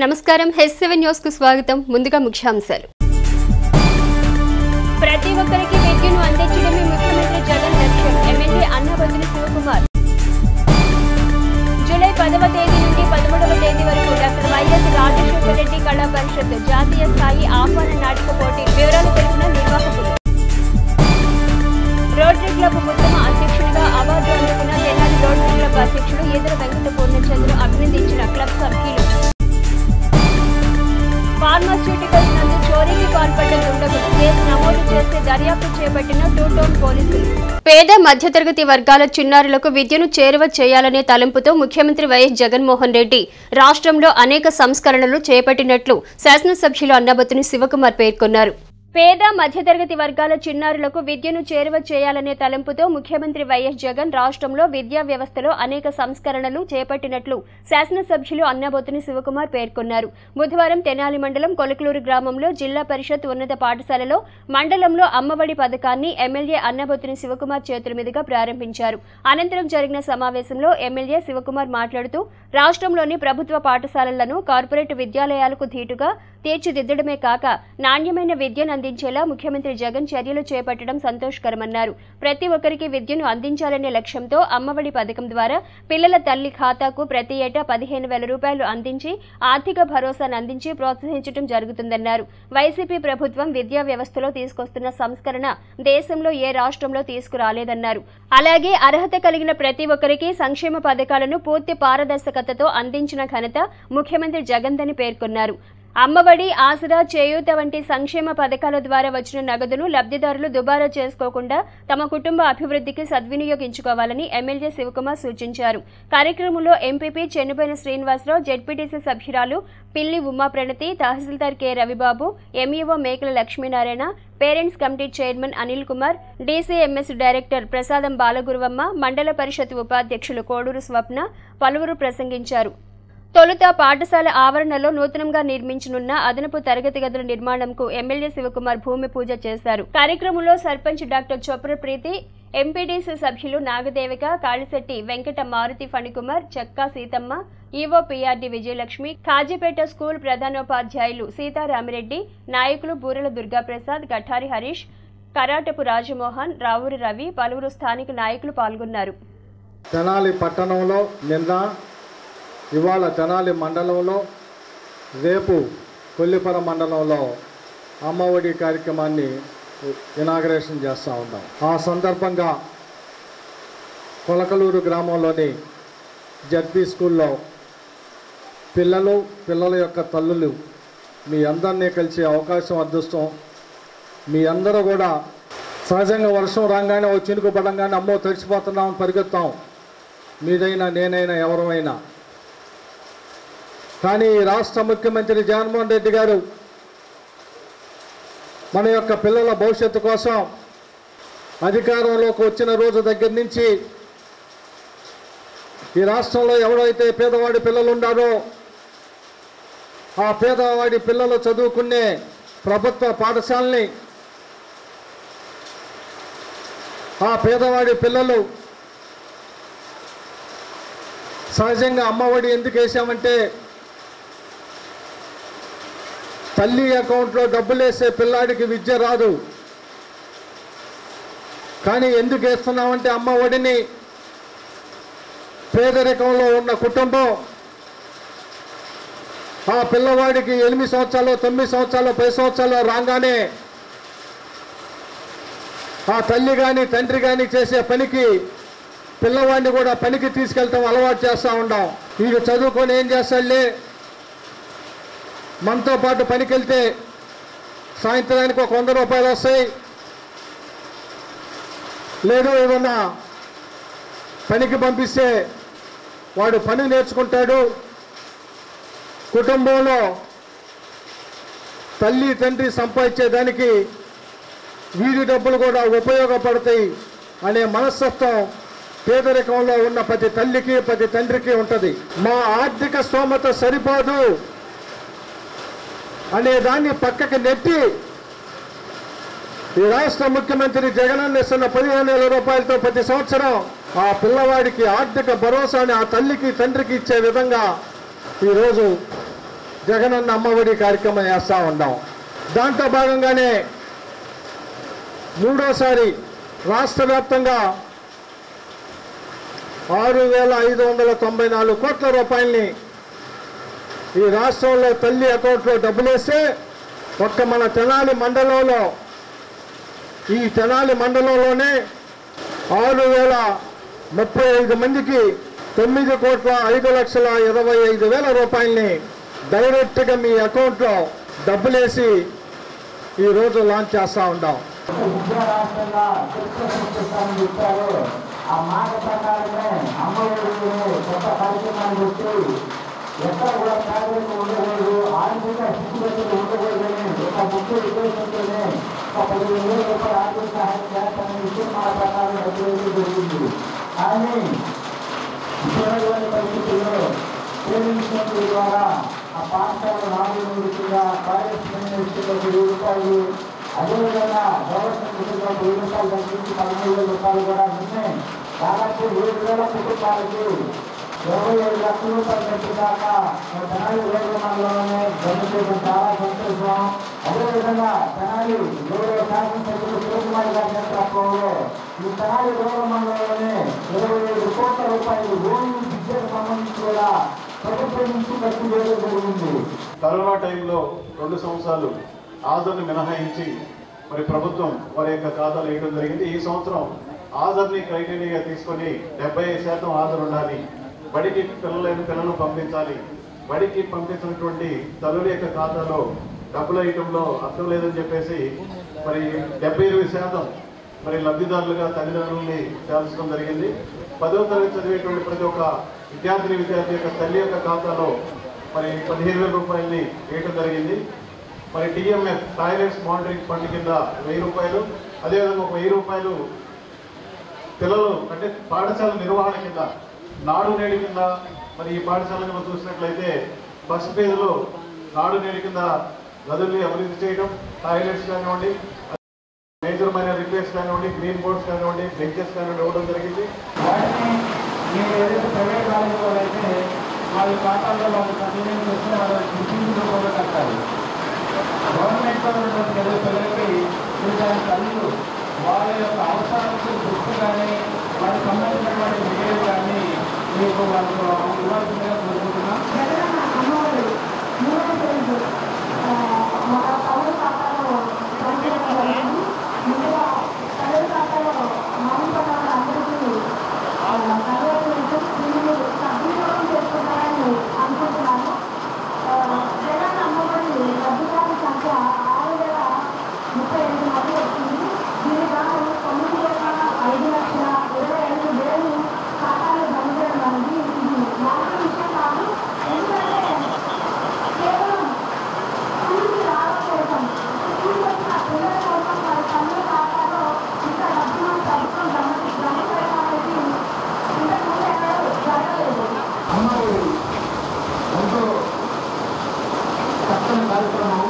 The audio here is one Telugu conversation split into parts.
నమస్కారం హెచ్ సెవెన్ న్యూస్ కు స్వాగతం ముందుగా ముఖ్యాంశాలు ప్రతి ఒక్కరికి విద్యను అందించడమే ముఖ్యమంత్రి జగన్ లక్ష్యం ఎమ్మెల్యే అన్నబద్దుని శివకుమార్ జూలై పదవ తేదీ నుండి పదమూడవ తేదీ వరకు డాక్టర్ వైఎస్ రాజశేఖర రెడ్డి కళా పరిషత్ జాతీయ స్థాయి ఆహ్వాన నాటక పోటీ వివరాలు తెలిపిన నిర్వాహకులు రోటరీ క్లబ్ ఉత్తమ అధ్యక్షుడిగా అవార్డు అందుకున్న తెనాలి రోటరీ క్లబ్ అధ్యక్షుడు ఈదర వెంకట పూర్ణచంద్ర అభినందించిన క్లబ్ సభ్యులు ఫార్మాస్యూటికల్స్ నందు చోరీకి పాల్పడ్డ దుండగులు కేసు నమోదు చేసి దర్యాప్తు చేపట్టిన టూ టౌన్ పోలీసులు పేద మధ్యతరగతి వర్గాల చిన్నారులకు విద్యను చేరువ చేయాలనే తలంపుతో ముఖ్యమంత్రి వైఎస్ జగన్మోహన్ రెడ్డి రాష్ట్రంలో అనేక సంస్కరణలు చేపట్టినట్లు శాసనసభ్యులు అన్నబత్తుని శివకుమార్ పేర్కొన్నారు పేద మధ్యతరగతి వర్గాల చిన్నారులకు విద్యను చేరువ చేయాలనే తలంపుతో ముఖ్యమంత్రి వైఎస్ జగన్ రాష్ట్రంలో విద్యా వ్యవస్థలో అనేక సంస్కరణలు చేపట్టినట్లు శాసనసభ్యులు అన్నబోతుని శివకుమార్ పేర్కొన్నారు బుధవారం తెనాలి మండలం కొలకలూరు గ్రామంలో జిల్లా పరిషత్ ఉన్నత పాఠశాలలో మండలంలో అమ్మఒడి పథకాన్ని ఎమ్మెల్యే అన్నబోతుని శివకుమార్ చేతుల మీదుగా ప్రారంభించారు అనంతరం జరిగిన సమావేశంలో ఎమ్మెల్యే శివకుమార్ మాట్లాడుతూ రాష్ట్రంలోని ప్రభుత్వ పాఠశాలలను కార్పొరేట్ విద్యాలయాలకు ధీటుగా తీర్చిదిద్దడమే కాక నాణ్యమైన విద్యను అందించేలా ముఖ్యమంత్రి జగన్ చర్యలు చేపట్టడం సంతోషకరమన్నారు ప్రతి ఒక్కరికి విద్యను అందించాలనే లక్ష్యంతో అమ్మఒడి పథకం ద్వారా పిల్లల తల్లి ఖాతాకు ప్రతి ఏటా పదిహేను వేల రూపాయలు అందించి ఆర్థిక భరోసాను అందించి ప్రోత్సహించడం జరుగుతుందన్నారు వైసీపీ ప్రభుత్వం విద్యా వ్యవస్థలో తీసుకొస్తున్న సంస్కరణ దేశంలో ఏ రాష్ట్రంలో తీసుకురాలేదన్నారు అలాగే అర్హత కలిగిన ప్రతి ఒక్కరికి సంక్షేమ పథకాలను పూర్తి పారదర్శకతతో అందించిన ఘనత ముఖ్యమంత్రి జగన్దని పేర్కొన్నారు అమ్మఒడి ఆసరా చేయూత వంటి సంక్షేమ పథకాల ద్వారా వచ్చిన నగదును లబ్ధిదారులు దుబారా చేసుకోకుండా తమ కుటుంబ అభివృద్ధికి సద్వినియోగించుకోవాలని ఎమ్మెల్యే శివకుమార్ సూచించారు కార్యక్రమంలో ఎంపీపీ చెన్నుపైన శ్రీనివాసరావు జెడ్పీటీసీ సభ్యురాలు Pilli Uma Pranathi tahsildar K Ravibabu MEO Mekala Lakshminarayana parents committee chairman Anil Kumar DCMS director Prasadam Balaguruvamma మండల పరిషత్ ఉపాధ్యక్షులు కోడూరు స్వప్న పలువురు ప్రసంగించారు తొలుత పాఠశాల ఆవరణలో నూతనంగా నిర్మించనున్న అదనపు తరగతి గదుల నిర్మాణంకు ఎమ్మెల్యే శివకుమార్ భూమి పూజ చేశారు కార్యక్రమంలో సర్పంచ్ డాక్టర్ చొప్ర ప్రీతి ఎంపీడీసీ సభ్యులు Nagadevika Kalisetti Venkata Maruthi Phanikumar Chekka Seethamma EO PRD Vijayalakshmi Kazipet school ప్రధానోపాధ్యాయులు సీతారామిరెడ్డి నాయకులు బూరెల దుర్గాప్రసాద్ గఠారి హరీష్ కరాటపు రాజమోహన్ రావూరి రవి పలువురు స్థానిక నాయకులు పాల్గొన్నారు తెనాలి పట్టణంలో నిన్న ఇవాళ తెనాలి మండలంలో రేపు కొల్లిపర మండలంలో అమ్మఒడి కార్యక్రమాన్ని ఇనాగరేషన్ చేస్తూ ఉన్నాం ఆ సందర్భంగా కొలకలూరు గ్రామంలోని జడ్పీ స్కూల్లో పిల్లలు పిల్లల యొక్క తల్లులు మీ అందరినీ కలిసే అవకాశం అదృష్టం మీ అందరూ కూడా సహజంగా వర్షం రాగానే ఓ చినుకు పడంగానే అమ్మో తడిచిపోతున్నాం పరిగెత్తాం మీదైనా నేనైనా ఎవరమైనా కానీ ఈ రాష్ట్ర ముఖ్యమంత్రి జగన్మోహన్ రెడ్డి గారు మన యొక్క పిల్లల భవిష్యత్తు కోసం అధికారంలోకి వచ్చిన రోజు దగ్గర నుంచి ఈ రాష్ట్రంలో ఎవడైతే పేదవాడి పిల్లలు ఉన్నారో ఆ పేదవాడి పిల్లలు చదువుకునే ప్రభుత్వ పాఠశాలని ఆ పేదవాడి పిల్లలు సహజంగా అమ్మఒడి ఎందుకు వేసామంటే తల్లి అకౌంట్లో డబ్బులు వేసే పిల్లాడికి విద్య రాదు కానీ ఎందుకు వేస్తున్నామంటే అమ్మ ఒడిని పేదరికంలో ఉన్న కుటుంబం ఆ పిల్లవాడికి ఎనిమిది సంవత్సరాలు తొమ్మిది సంవత్సరాలు పది సంవత్సరాలు రాగానే ఆ తల్లి కానీ తండ్రి కానీ చేసే పనికి పిల్లవాడిని కూడా పనికి తీసుకెళ్తాం అలవాటు చేస్తూ ఉంటాం వీడు చదువుకొని ఏం చేస్తాడులే మనతో పాటు పనికి వెళ్తే సాయంత్రానికి ఒక వంద రూపాయలు వస్తాయి లేదు ఏమన్నా పనికి పంపిస్తే వాడు పని నేర్చుకుంటాడు కుటుంబంలో తల్లి తండ్రి సంపాదించేదానికి వీడి డబ్బులు కూడా ఉపయోగపడతాయి అనే మనస్తత్వం పేదరికంలో ఉన్న ప్రతి తల్లికి ప్రతి తండ్రికి ఉంటుంది మా ఆర్థిక స్తోమత సరిపోదు అనే దాన్ని పక్కకి నెట్టి ఈ రాష్ట్ర ముఖ్యమంత్రి జగనన్న ఇస్తున్న పదిహేను వేల రూపాయలతో ప్రతి సంవత్సరం ఆ పిల్లవాడికి ఆర్థిక భరోసాని ఆ తల్లికి తండ్రికి ఇచ్చే విధంగా ఈరోజు జగనన్న అమ్మఒడి కార్యక్రమం చేస్తూ ఉన్నాం దాంట్లో భాగంగానే మూడోసారి రాష్ట్ర వ్యాప్తంగా ఆరు వేల ఐదు వందల తొంభై నాలుగు కోట్ల రూపాయల్ని ఈ రాష్ట్రంలో తల్లి అకౌంట్లో డబ్బులు వేస్తే ఒక్క మన తెనాలి మండలంలో ఈ తెనాలి మండలంలోనే ఆరు వేల ముప్పై ఐదు మందికి తొమ్మిది కోట్ల ఐదు లక్షల ఇరవై ఐదు వేల రూపాయల్ని డైరెక్ట్గా మీ అకౌంట్లో డబ్బులేసి ఈరోజు లాంచ్ చేస్తూ ఉంటాం విద్యా రాష్ట్రంగా శిక్షిస్తామని చెప్పారు ఆ మాట ప్రకారమే అమ్మఒడిని కొత్త కార్యక్రమాన్ని వచ్చి ఎక్కడ కూడా పేదరికం ఉండకూడదు ఆర్థిక స్థితిగతులు ఉండకూడదని ఒక ముఖ్య ఉద్దేశంతోనే ఒక పదిహేను వేల రూపాయల ఆర్థిక సహాయం చేస్తామని విషయం మాట ప్రకారం డబ్బులు జరిగింది కానీ ఇటువంటి పరిస్థితుల్లో పేరెంట్స్ ద్వారా ఆ పాఠశాల నామినేషన్గా కార్యక్రమం వెయ్యి రూపాయలు అదేవిధంగా గవర్నమెంట్ కుటుంబాలకు వెయ్యి రూపాయలు తగ్గించి పదమూడు వేల రూపాయలు కూడా నిన్నే దాదాపు ఏడు వేల కుటుంబాలకి ఇరవై ఐదు లక్షల రూపాయలు పెట్టేదాకా తెనాలి వేగంలోనే జమ చేయడం చాలా సంతోషం అదేవిధంగా తెనాలి గౌరవ శాసనసభ్యులు శివకుమార్ గారి నేతృత్వంలో ఈ తెనాలి గౌరవంలోనే ఇరవై ఐదు కోట్ల రూపాయలు ఓన్లీ విద్యకు సంబంధించి కూడా ప్రభుత్వం నుంచి ఖర్చు చేయడం జరిగింది కరోనా టైంలో రెండు సంవత్సరాలు ఆదర్ని మినహాయించి మరి ప్రభుత్వం వారి యొక్క ఖాతాలు వేయడం జరిగింది ఈ సంవత్సరం ఆదర్ని క్రైటీరియాగా తీసుకొని డెబ్బై శాతం ఆదర్ ఉండాలి బడికి పిల్లలైన పిల్లలను పంపించాలి బడికి పంపించినటువంటి తల్లుల యొక్క ఖాతాలో డబ్బులు వేయటంలో అర్థం లేదని చెప్పేసి మరి డెబ్బై ఇరవై శాతం మరి లబ్ధిదారులుగా తల్లిదండ్రుల్ని చేర్చడం జరిగింది పదవ తరగతి చదివేటువంటి ప్రతి ఒక్క విద్యార్థిని విద్యార్థి యొక్క తల్లి యొక్క ఖాతాలో మరి పదిహేను వేల రూపాయలని వేయటం జరిగింది మరి టీఎంఎఫ్ టాయిలెట్స్ మానిటరింగ్ ఫండ్ కింద వెయ్యి రూపాయలు అదేవిధంగా ఒక వెయ్యి రూపాయలు పిల్లలు అంటే పాఠశాల నిర్వహణ కింద నాడు నేడు కింద మరి ఈ పాఠశాలను మనం చూసినట్లయితే ఫస్ట్ ఫేజ్లో నాడు నేడు కింద గదుల్ని అభివృద్ధి చేయడం టాయిలెట్స్ కానివ్వండి మేజర్ మైన రిపేర్స్ కానివ్వండి గ్రీన్ బోర్డ్స్ కానివ్వండి బెంచెస్ కానివ్వండి ఇవ్వడం జరిగింది వాటిని మీరు ఏదైతే ప్రైవేట్ కాలేజీలో అయితే వాళ్ళ ఖాతాల్లో వాళ్ళు సద్వినియోగం చేస్తే వాళ్ళ గుర్తింపు కూడా కట్టాలి గవర్నమెంట్లో ఉన్నటువంటి ఏదో పిల్లలకి మీరు దాని తల్లులు వాళ్ళ యొక్క అవసరాలకు దృష్టి కానీ వాటికి సంబంధించినటువంటి మిగిలిన కానీ మీకు వాళ్ళకు ఇవ్వాల్సిందిగా కోరుకుంటున్నాం జగనన్న అమ్మఒడి మూడవ పేరు మన తల్లి ఖాతాలో పనిచేయడం ముందుగా తల్లి ఖాతాలో మౌన అందరికీ కలవలేదు దీన్ని సద్వినియోగం చేసుకుంటారని అనుకుంటున్నాను ఆ, జగన్ అమ్మఒడి లబ్ధిదారుల సంఖ్య ఆరు వేల ముప్పై ఐదు మంది వచ్చింది దీని గాను తొమ్మిది వేల ఐదు లక్షల ఇరవై ఐదు వేలు ఖాతాలో జమ చేయడం అనేది ఇది మామూలు విషయం కాదు ఎందుకంటే కేవలం స్కూల్కి రావడం కోసం స్కూల్కి వచ్చిన పిల్లల కోసం వారి తల్లి ఖాతాలో ఇంత డబ్బులు ప్రభుత్వం జమ జమ చేయడం అనేది ఇంతకుముందు ఎక్కడో జరగలేదు అమ్మాయి ఎంతో చక్కని కార్యక్రమం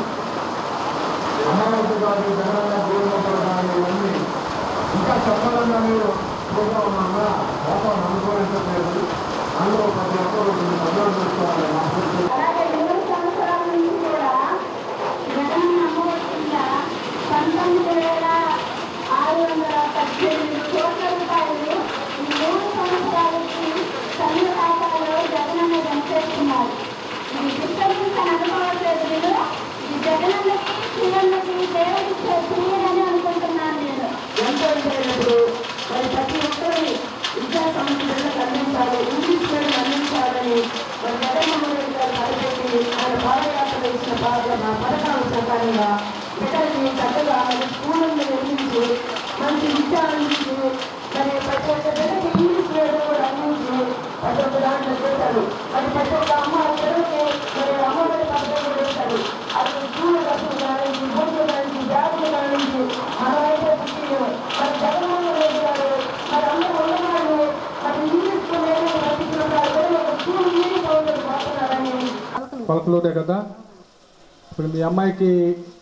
అమరావతి గారి జగనన్న జీవనోపాధి గారి ఇవన్నీ ఇంకా చెప్పాలన్నా మీరు చూద్దాం ఉన్నాగా లోపల అనుభవించట్లేదు అందులో ప్రతి ఒక్కరు మీరు అర్థం చేసుకోవాలి నా ఉద్దేశం. అలాగే ఎన్నో సంవత్సరాల నుంచి కూడా జగన్ అమ్మఒడి కింద పంతొమ్మిది వేల ఆరు వందల పద్దెనిమిది కోట్ల రూపాయలు ఈ మూడు సంవత్సరాలకి తల్లి ఖాతాలో జగనన్న జమ చేస్తున్నారు ఇది విస్తరించిన అనుకోవట్లేదు నేను ఇది జగనన్నకి సీఎంలకి దేవుడిచ్చే సీఎని అనుకుంటున్నాను నేను ఎంత అయినప్పుడు మరి ప్రతి ఒక్కరి విద్యా సంస్థలకు అందించాలి ఇంగ్లీష్ మీడియం అందించాలని మరి జగన్మోహన్ రెడ్డి గారు తలపెట్టి ఆయన పాదయాత్ర ఇచ్చిన భాగంగా పథకాల ప్రకారంగా బిడ్డల్ని చక్కగా మరి స్కూళ్ళని నిర్మించి మంచి విద్య అందించి మరి ప్రతి ఒక్క బిడ్డకి ఇంగ్లీష్ మీడియం కూడా అందించి ప్రతి ఒక్క దాంట్లో చేశారు మరి ప్రతి ఒక్క అమ్మ పిల్లలకి మరి అమ్మఒడి పథకం కూడా చేశారు అది స్కూల్ డబ్బులు కానించి బుక్కులు కానించి బ్యాగులు కానించి మనమైతే పుట్టి మరి జగన్మోహన్ రెడ్డి గారు మరి అందరూ ఉన్నవాళ్ళు మరి ఇంగ్లీష్ మీడియం పంపించినప్పుడు ఒక స్కూల్ నీళ్ళు పౌరులు మాట్లాడారని పలకలూరే కదా ఇప్పుడు మీ అమ్మాయికి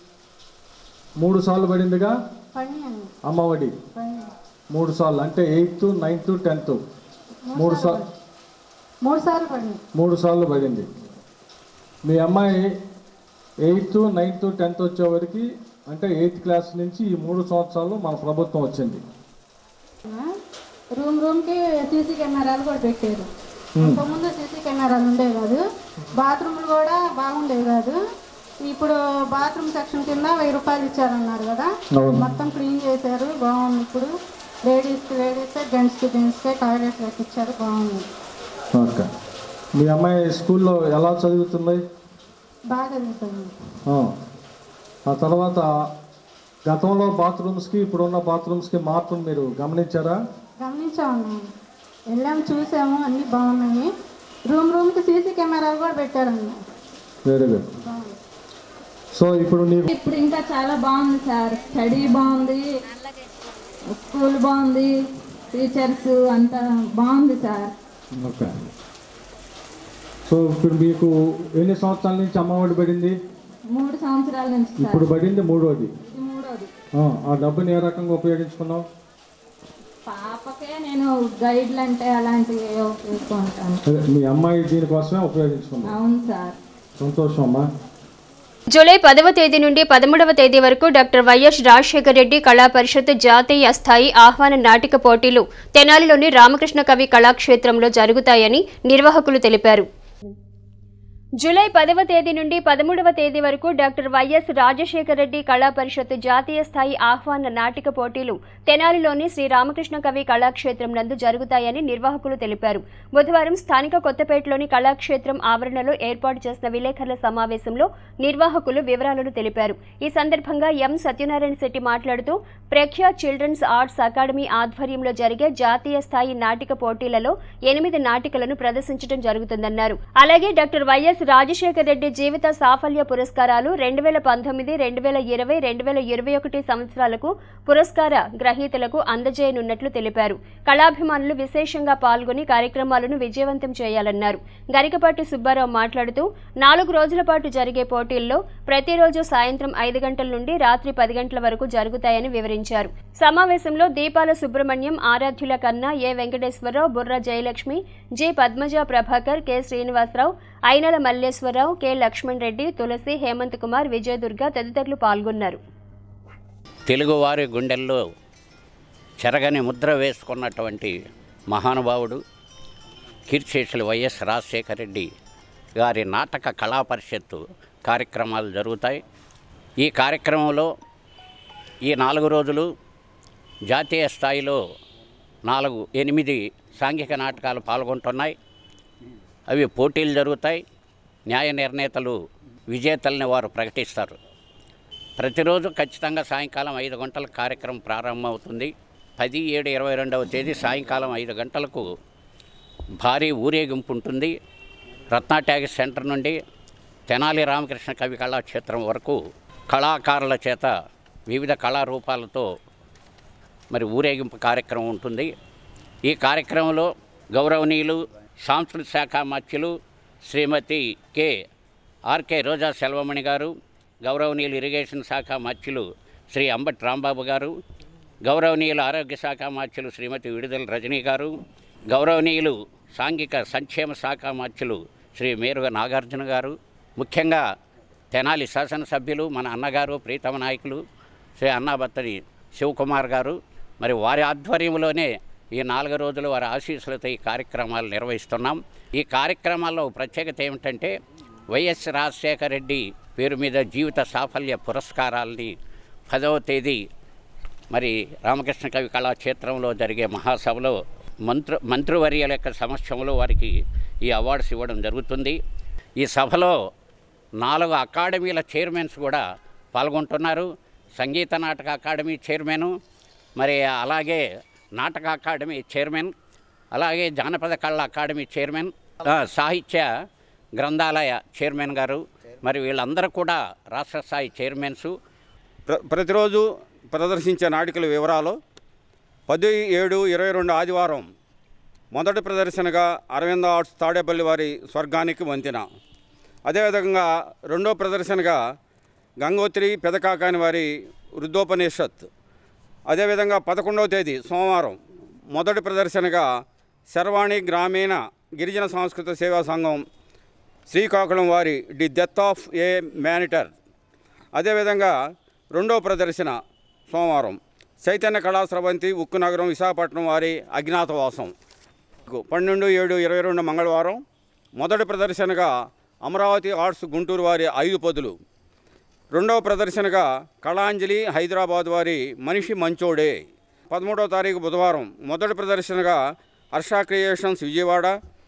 మూడు సార్లు పడిందిగా అమ్మఒడి మూడు సార్లు అంటే ఎయిత్ నైన్త్ టెన్త్ మూడు సార్లు మూడు సార్లు పడింది మూడు సార్లు పడింది మీ అమ్మాయి ఎయిత్ నైన్త్ టెన్త్ వచ్చేవరకు అంటే ఎయిత్ క్లాస్ నుంచి ఈ మూడు సంవత్సరాలు మన ప్రభుత్వం వచ్చింది రూమ్ రూమ్కి సీసీ కెమెరాలు కూడా పెట్టారు అంతకుముందు సీసీ కెమెరాలు ఉండేవి కాదు బాత్రూమ్లు కూడా బాగుండేవి కాదు ఇప్పుడు బాత్రూమ్ సెక్షన్ కింద వెయ్యి రూపాయలు ఇచ్చారన్నారు కదా అవును. మొత్తం క్లీన్ చేశారు బాగుంది ఇప్పుడు లేడీస్కి లేడీసే జెంట్స్కి జెంట్స్కే టాయిలెట్స్ పెట్టించారు బాగుంది ఓకే మీ అమ్మాయి స్కూల్లో ఎలా చదువుతుంది బాగా చదువుతుంది ఆ. ఆ తర్వాత గతంలో బాత్రూమ్స్కి ఇప్పుడున్న బాత్రూమ్స్కి మార్పును మీరు గమనించారా గమనించాము వెళ్ళాము చూసాము అన్నీ బాగున్నాయి రూమ్ రూమ్కి సీసీ కెమెరాలు కూడా పెట్టారన్న వెరీ గుడ్ సో ఇప్పుడు నీకు ఇప్పుడు ఇంకా చాలా బాగుంది సార్ స్టడీ బాగుంది స్కూల్ బాగుంది టీచర్స్ అంతా బాగుంది సార్ ఓకే సో ఇప్పుడు మీకు ఎన్ని సంవత్సరాల నుంచి అమ్మఒడి పడింది మూడు సంవత్సరాల నుంచి సార్ ఇప్పుడు పడింది మూడోది ఇది మూడోది ఆ, ఆ డబ్బుని ఏ రకంగా ఉపయోగించుకున్నావు పాపకే నేను గైడ్లు అంటే అలాంటివి ఏవో తీసుకుంటాను అదే మీ అమ్మాయి దీనికోసమే ఉపయోగించుకున్నావు అవును సార్ సంతోషం అమ్మా జూలై పదవ తేదీ నుండి పదమూడవ తేదీ వరకు డాక్టర్ వైఎస్ రాజశేఖర రెడ్డి కళా పరిషత్ జాతీయ స్థాయి ఆహ్వాన నాటిక పోటీలు తెనాలిలోని రామకృష్ణ కవి కళాక్షేత్రంలో జరుగుతాయని నిర్వాహకులు తెలిపారు జూలై పదవ తేదీ నుండి పదమూడవ తేదీ వరకు డాక్టర్ వైఎస్ రాజశేఖర రెడ్డి కళా పరిషత్ జాతీయ స్థాయి ఆహ్వాన నాటిక పోటీలు తెనాలిలోని శ్రీ రామకృష్ణ కవి కళాక్షేత్రం నందు జరుగుతాయని నిర్వాహకులు తెలిపారు బుధవారం స్థానిక కొత్తపేటలోని కళాక్షేత్రం ఆవరణలో ఏర్పాటు చేసిన విలేకరుల సమావేశంలో నిర్వాహకులు వివరాలను తెలిపారు ఈ సందర్భంగా ఎం సత్యనారాయణ శెట్టి మాట్లాడుతూ ప్రఖ్యా చిల్డ్రన్స్ ఆర్ట్స్ అకాడమీ ఆధ్వర్యంలో జరిగే జాతీయ స్థాయి నాటిక పోటీలలో ఎనిమిది నాటికలను ప్రదర్శించడం జరుగుతుందన్నారు అలాగే డాక్టర్ వైఎస్ రాజశేఖర రెడ్డి జీవిత సాఫల్య పురస్కారాలు రెండు వేల పంతొమ్మిది రెండు వేల ఇరవై రెండు వేల ఇరవై ఒకటి సంవత్సరాలకు పురస్కార గ్రహీతలకు అందజేయనున్నట్లు తెలిపారు కళాభిమానులు విశేషంగా పాల్గొని కార్యక్రమాలను విజయవంతం చేయాలన్నారు గరికపాటి సుబ్బారావు మాట్లాడుతూ నాలుగు రోజుల పాటు జరిగే పోటీల్లో ప్రతిరోజు సాయంత్రం ఐదు గంటల నుండి రాత్రి పది గంటల వరకు జరుగుతాయని వివరించారు సమావేశంలో దీపాల సుబ్రహ్మణ్యం ఆరాధ్యుల కన్నా A Venkateswararao Burra Jayalakshmi G Padmaja Prabhakar K Srinivasarao Ainala Malleswararao K Lakshman Reddy Tulasi Hemanth Kumar Vijayadurga తదితరులు పాల్గొన్నారు తెలుగువారి గుండెల్లో చెరగని ముద్ర వేసుకున్నటువంటి మహానుభావుడు కీర్తిశేషులు వైఎస్ రాజశేఖర రెడ్డి గారి నాటక కళా పరిషత్తు కార్యక్రమాలు జరుగుతాయి ఈ కార్యక్రమంలో ఈ నాలుగు రోజులు జాతీయ స్థాయిలో నాలుగు ఎనిమిది సాంఘిక నాటకాలు పాల్గొంటున్నాయి అవి పోటీలు జరుగుతాయి న్యాయ నిర్ణేతలు విజేతల్ని వారు ప్రకటిస్తారు ప్రతిరోజు ఖచ్చితంగా సాయంకాలం ఐదు గంటల కార్యక్రమం ప్రారంభమవుతుంది పది ఏడు ఇరవై రెండవ తేదీ సాయంకాలం ఐదు గంటలకు భారీ ఊరేగింపు ఉంటుంది రత్నాట్యాగ సెంటర్ నుండి తెనాలి రామకృష్ణ కవి కళాక్షేత్రం వరకు కళాకారుల చేత వివిధ కళారూపాలతో మరి ఊరేగింపు కార్యక్రమం ఉంటుంది ఈ కార్యక్రమంలో గౌరవనీయులు సాంస్కృతిక శాఖ మధ్యులు శ్రీమతి కె ఆర్కే రోజా సెల్వమణి గారు గౌరవనీయులు ఇరిగేషన్ శాఖ మధ్యులు శ్రీ అంబటి రాంబాబు గారు గౌరవనీయులు ఆరోగ్య శాఖ మధ్యులు శ్రీమతి విడుదల రజనీ గారు గౌరవనీయులు సాంఘిక సంక్షేమ శాఖ మధ్యులు శ్రీ మేరుగ నాగార్జున గారు ముఖ్యంగా తెనాలి శాసనసభ్యులు మన అన్నగారు ప్రీతమ నాయకులు శ్రీ అన్నాబత్తని శివకుమార్ గారు మరి వారి ఆధ్వర్యంలోనే ఈ నాలుగు రోజులు వారి ఆశీస్సులతో ఈ కార్యక్రమాలు నిర్వహిస్తున్నాం ఈ కార్యక్రమాల్లో ప్రత్యేకత ఏమిటంటే వైఎస్ రాజశేఖర రెడ్డి పేరు మీద జీవిత సాఫల్య పురస్కారాల్ని పదవ తేదీ మరి రామకృష్ణ కవి కళాక్షేత్రంలో జరిగే మహాసభలో మంత్రి మంత్రివర్యుల యొక్క సమక్షంలో వారికి ఈ అవార్డ్స్ ఇవ్వడం జరుగుతుంది ఈ సభలో నాలుగు అకాడమీల చైర్మన్స్ కూడా పాల్గొంటున్నారు సంగీత నాటక అకాడమీ చైర్మను మరి అలాగే నాటక అకాడమీ చైర్మన్ అలాగే జానపద కళ అకాడమీ చైర్మన్ ఆ, సాహిత్య గ్రంథాలయ చైర్మన్ గారు మరి వీళ్ళందరూ కూడా రాష్ట్ర స్థాయి చైర్మన్స్ ప్ర- ప్రతిరోజు ప్రదర్శించే నాటికల వివరాలు పది ఏడు ఇరవై రెండు ఆదివారం మొదటి ప్రదర్శనగా అరవింద ఆర్ట్స్ తాడేపల్లి వారి స్వర్గానికి వంతెన అదేవిధంగా రెండో ప్రదర్శనగా గంగోత్రి పెదకాకాని వారి వృద్ధోపనిషత్ అదేవిధంగా పదకొండవ తేదీ సోమవారం మొదటి ప్రదర్శనగా శర్వాణి గ్రామీణ గిరిజన సాంస్కృతిక సేవా సంఘం శ్రీకాకుళం వారి the death of a monitor అదేవిధంగా రెండో ప్రదర్శన సోమవారం చైతన్య కళా స్రవంతి ఉక్కు నగరం విశాఖపట్నం వారి అజ్ఞాతవాసం పన్నెండు ఏడు ఇరవై రెండు మంగళవారం మొదటి ప్రదర్శనగా అమరావతి ఆర్ట్స్ గుంటూరు వారి ఐదు పదులు రెండవ ప్రదర్శనగా కళాంజలి హైదరాబాద్ వారి మనిషి మంచోడే పదమూడవ తారీఖు బుధవారం మొదటి ప్రదర్శనగా హర్ష క్రియేషన్స్ విజయవాడ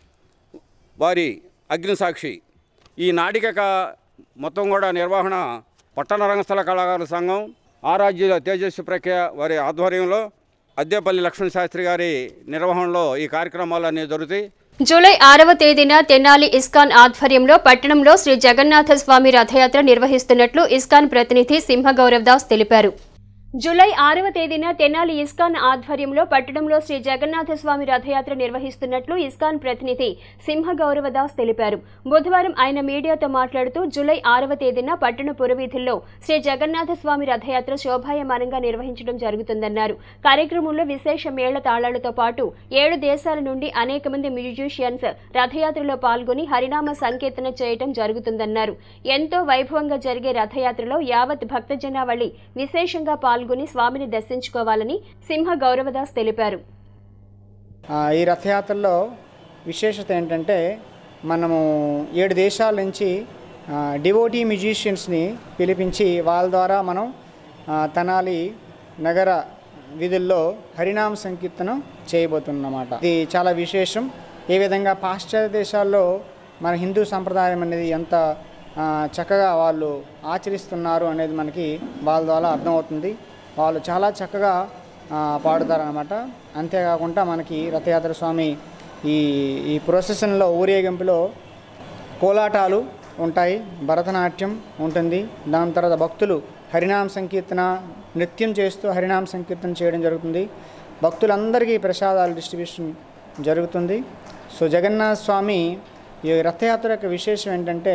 వారి అగ్నిసాక్షి ఈ నాటిక క- మొత్తం కూడా నిర్వహణ పట్టణ రంగస్థల కళాకారుల సంఘం ఆరాధ్యుల తేజస్వి ప్రఖ్య వారి ఆధ్వర్యంలో అద్దేపల్లి లక్ష్మణ శాస్త్రి గారి నిర్వహణలో ఈ కార్యక్రమాలన్నీ జరుగుతాయి జూలై ఆరవ తేదీన తెనాలి ఇస్కాన్ ఆధ్వర్యంలో పట్టణంలో శ్రీ జగన్నాథ స్వామి రథయాత్ర నిర్వహిస్తున్నట్లు ఇస్కాన్ ప్రతినిధి సింహ గౌరవ్ దాస్ తెలిపారు జూలై ఆరవ తేదీన తెనాలి ఇస్కాన్ ఆధ్వర్యంలో పట్టణంలో శ్రీ జగన్నాథ స్వామి రథయాత్ర నిర్వహిస్తున్నట్లు ఇస్కాన్ ప్రతినిధి సింహ గౌరవదాస్ తెలిపారు బుధవారం ఆయన మీడియాతో మాట్లాడుతూ జూలై ఆరవ తేదీన పట్టణ పురవీధుల్లో శ్రీ జగన్నాథ స్వామి రథయాత్ర శోభాయమానంగా నిర్వహించడం జరుగుతుందన్నారు కార్యక్రమంలో విశేష మేళ తాళాలతో పాటు ఏడు దేశాల నుండి అనేక మంది మ్యూజిషియన్స్ రథయాత్రలో పాల్గొని హరినామ సంకీర్తన చేయటం జరుగుతుందన్నారు ఎంతో వైభవంగా జరిగే రథయాత్రలో యావత్ భక్తజనావళి విశేషంగా పాల్గొని స్వామిని దర్శించుకోవాలని సింహ గౌరవదాస్ తెలిపారు ఆ, ఈ రథయాత్రలో విశేషత ఏంటంటే మనము ఏడు దేశాల నుంచి డివోటీ మ్యూజిషియన్స్ని పిలిపించి వాళ్ళ ద్వారా మనం ఆ, తెనాలి నగర వీధుల్లో హరినామ సంకీర్తనం చేయబోతున్నమాట ఇది చాలా విశేషం ఏ విధంగా పాశ్చాత్య దేశాల్లో మన హిందూ సంప్రదాయం అనేది ఎంత ఆ, చక్కగా వాళ్ళు ఆచరిస్తున్నారు అనేది మనకి వాళ్ళ ద్వారా అర్థమవుతుంది వాళ్ళు చాలా చక్కగా ఆ, పాడుతారనమాట అంతేకాకుండా మనకి రథయాత్ర స్వామి ఈ ఈ ప్రొసెషన్లో ఊరేగింపులో కోలాటాలు ఉంటాయి భరతనాట్యం ఉంటుంది దాని తర్వాత భక్తులు హరినామ సంకీర్తన నృత్యం చేస్తూ హరినామ సంకీర్తన చేయడం జరుగుతుంది భక్తులందరికీ ప్రసాదాలు డిస్ట్రిబ్యూషన్ జరుగుతుంది సో జగన్నాథ స్వామి ఈ రథయాత్ర యొక్క విశేషం ఏంటంటే